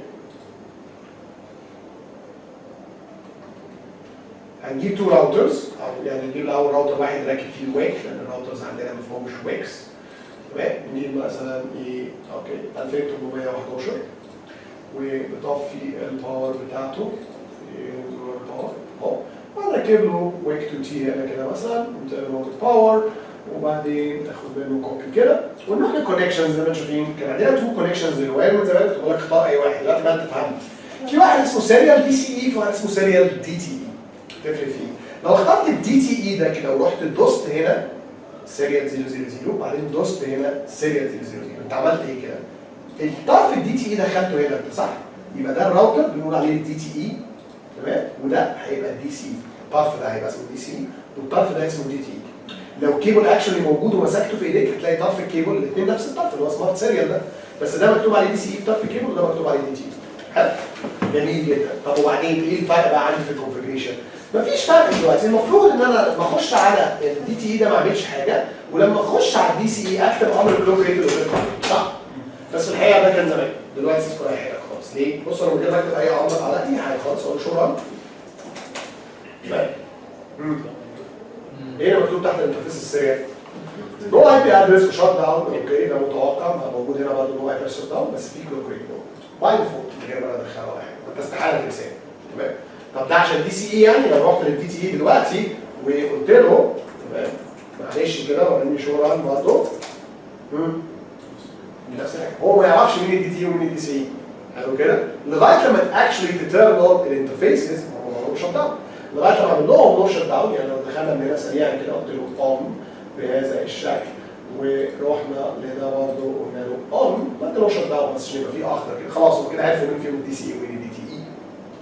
هنجيب تو راوترز او يعني نجيب الاول راوتر واحد راكب فيه ويك لان الراوترز عندنا ما فيهمش ويكس تمام نجيب مثلا ايه اوكي 2811 وبطفي الباور بتاعته زرار الباور اهو وهنركب له ويك تو تي هنا كده مثلا ونعمل باور وبعدين تاخد منه كوبي كده ونروح للكونكشنز زي ما انتم شايفين كان عندنا تو كونكشنز زمان من زمان كنت بقول لك اختار اي واحد دلوقتي بقى انت فهمت في واحد اسمه سيريال دي سي اي في واحد اسمه سيريال دي تي اي تفرق فيه لو اخترت الدي تي اي ده كده ورحت دوست هنا سيريال 000 وبعدين دوست هنا سيريال 000 انت عملت ايه كده؟ الطرف الدي تي اي دخلته هنا انت صح؟ يبقى ده الراوتر بنقول عليه الدي تي اي تمام؟ وده هيبقى الدي سي الطرف ده هيبقى اسمه دي سي والطرف ده اسمه دي تي اي لو كيبل اكشولي موجود ومسكته في ايديك هتلاقي طرف الكيبل الاثنين نفس الطرف اللي هو سمارت سيريال ده بس ده مكتوب عليه دي سي اي في طرف الكيبل وده مكتوب عليه دي تي اي حلو جميل جدا طب وبعدين ايه الفرق بقى عندي في الكونفجريشن؟ مفيش فرق دلوقتي المفروض ان انا لما اخش على الدي تي اي ده ما اعملش حاجه ولما اخش على الدي سي اي اكتب امر كلوك ريت اللي قلت لكم صح؟ بس في الحقيقه ده كان زمان دلوقتي سيسكو رايح حاجه خالص ليه؟ بص انا من غير ما اكتب اي امر على اي حاجه خالص اقول شكرا هنا مكتوب تحت الانترفيس السريع نو اي بي ادرس وشات داون اوكي ده متوقع موجود هنا برضه نو اي بي شات داون بس في كلوك ريت باي ديفولت من غير ما انا ادخلها ولا حاجه انت استحاله تنساه تمام طب ده عشان دي سي اي يعني لو رحت للدي تي اي دلوقتي وقلت له تمام معلش كده وريني شغل عن برضه نفس الحاجه هو ما يعرفش مين الدي تي اي ومين الدي سي اي حلو كده لغايه لما اكشلي تترن اون الانترفيسز هو شت داون لغايه لما اعمل لهم نو شت داون يعني لو دخلنا من هنا سريعا كده قلت له اون بهذا الشكل ورحنا لده برضه قلنا له اون ما اديلوش شت داون بس عشان يبقى فيه اخضر كده خلاص هو كده عرفوا مين فيهم الدي سي اي ومين الدي تي اي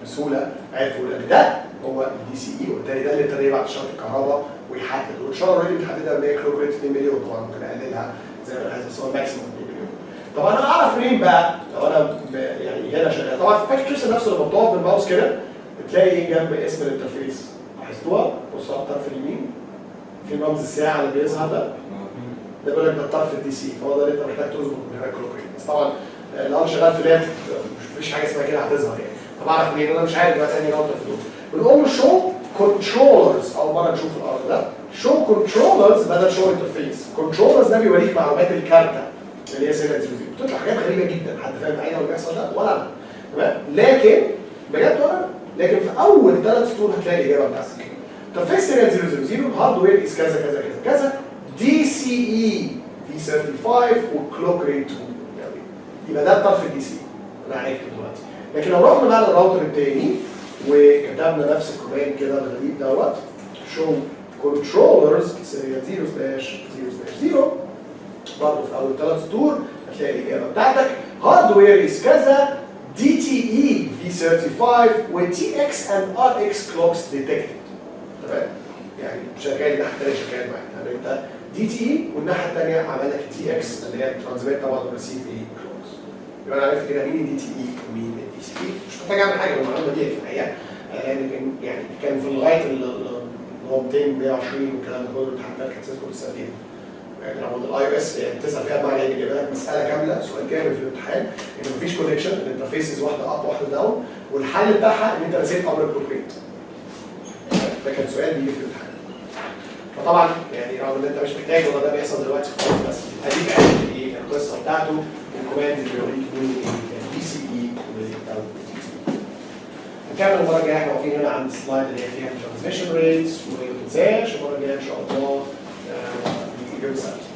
بسهوله عرفوا ان ده هو الدي سي اي وبالتالي ده اللي ابتدى يبعت اشاره الكهرباء ويحدد والاشاره اوريدي متحدده ان هي كلوك ريت 2 مليون طبعا ممكن اقللها زي ما انا عايز بس هو الماكسيموم 2 مليون طب انا اعرف منين بقى لو انا ب- يعني هنا شغال طبعا في الباكج تريسر نفسه لما بتقف بالماوس كده بتلاقي جنب اسم الانترفيس لاحظتوها؟ بصوا على الطرف اليمين في رمز الساعه اللي بيظهر ده ده بيقول لك ده الطرف الدي سي فهو ده اللي انت محتاج تظبط من هناك كلوك ريت بس طبعا آه، لو انا شغال في لاب مش مفيش حاجه اسمها كده هتظهر يعني طب اعرف منين انا مش عارف دلوقتي انهي راوتر في دول بنقول له شو كنترولرز اول مره نشوف الارض ده شو كنترولرز بدل شو انترفيس كنترولرز ده بيوريك معلومات الكارته اللي هي سيريال 00 بتطلع حاجات غريبه جدا حد فاهم معايا اللي بيحصل ده ولا انا تمام لكن بجد ولا لكن في اول ثلاث سطور هتلاقي الاجابه بتاعتك انترفيس سيريال 000 هاردوير از كذا كذا كذا كذا دي سي اي في 35 وكلوك ريت 2 يعني يبقى ده الطرف الدي سي انا عرفت دلوقتي لكن لو رحنا بقى للراوتر التاني وكتبنا نفس الكوماند كده الغريب دوت شو كنترولرز سيريال 0 سلاش 0 سلاش 0 برضه في اول ثلاث سطور هتلاقي الاجابه بتاعتك هاردوير از كذا دي تي اي في 35 وتي اكس اند ار اكس كلوكس ديتكتد تمام يعني شغال الناحيه الثانيه شغال معاك يعني انت دي تي اي والناحيه الثانيه عمل لك تي اكس اللي هي الترانسميت طبعا وريسيف اي كلوكس يبقى انا عرفت كده مين الدي تي اي ومين الدي سي اي مش محتاج اعمل حاجه المعلومه دي في الحقيقه آه، لان كان يعني كان في لغايه ال- ال- اللي هو 200 120 والكلام ده كله الامتحانات كانت تذكر لسه فيها يعني لو الاي او اس بتسال فيها بمعنى ايه بيجيب لك مساله كامله سؤال كامل في الامتحان ان مفيش كونكشن الانترفيسز واحده اب واحده داون والحل بتاعها ان انت نسيت امر البروجريت ده كان سؤال بيجي في الامتحان فطبعا يعني رغم ان انت مش محتاج ولا ده بيحصل دلوقتي خالص بس اديك عارف ايه القصه بتاعته الكوماند اللي بيوريك مين الدي سي اي او نكمل المره الجايه احنا واقفين هنا عند السلايد اللي هي فيها الترانزميشن ريتس وما تنساش المره الجايه ان شاء الله آه، يوم السبت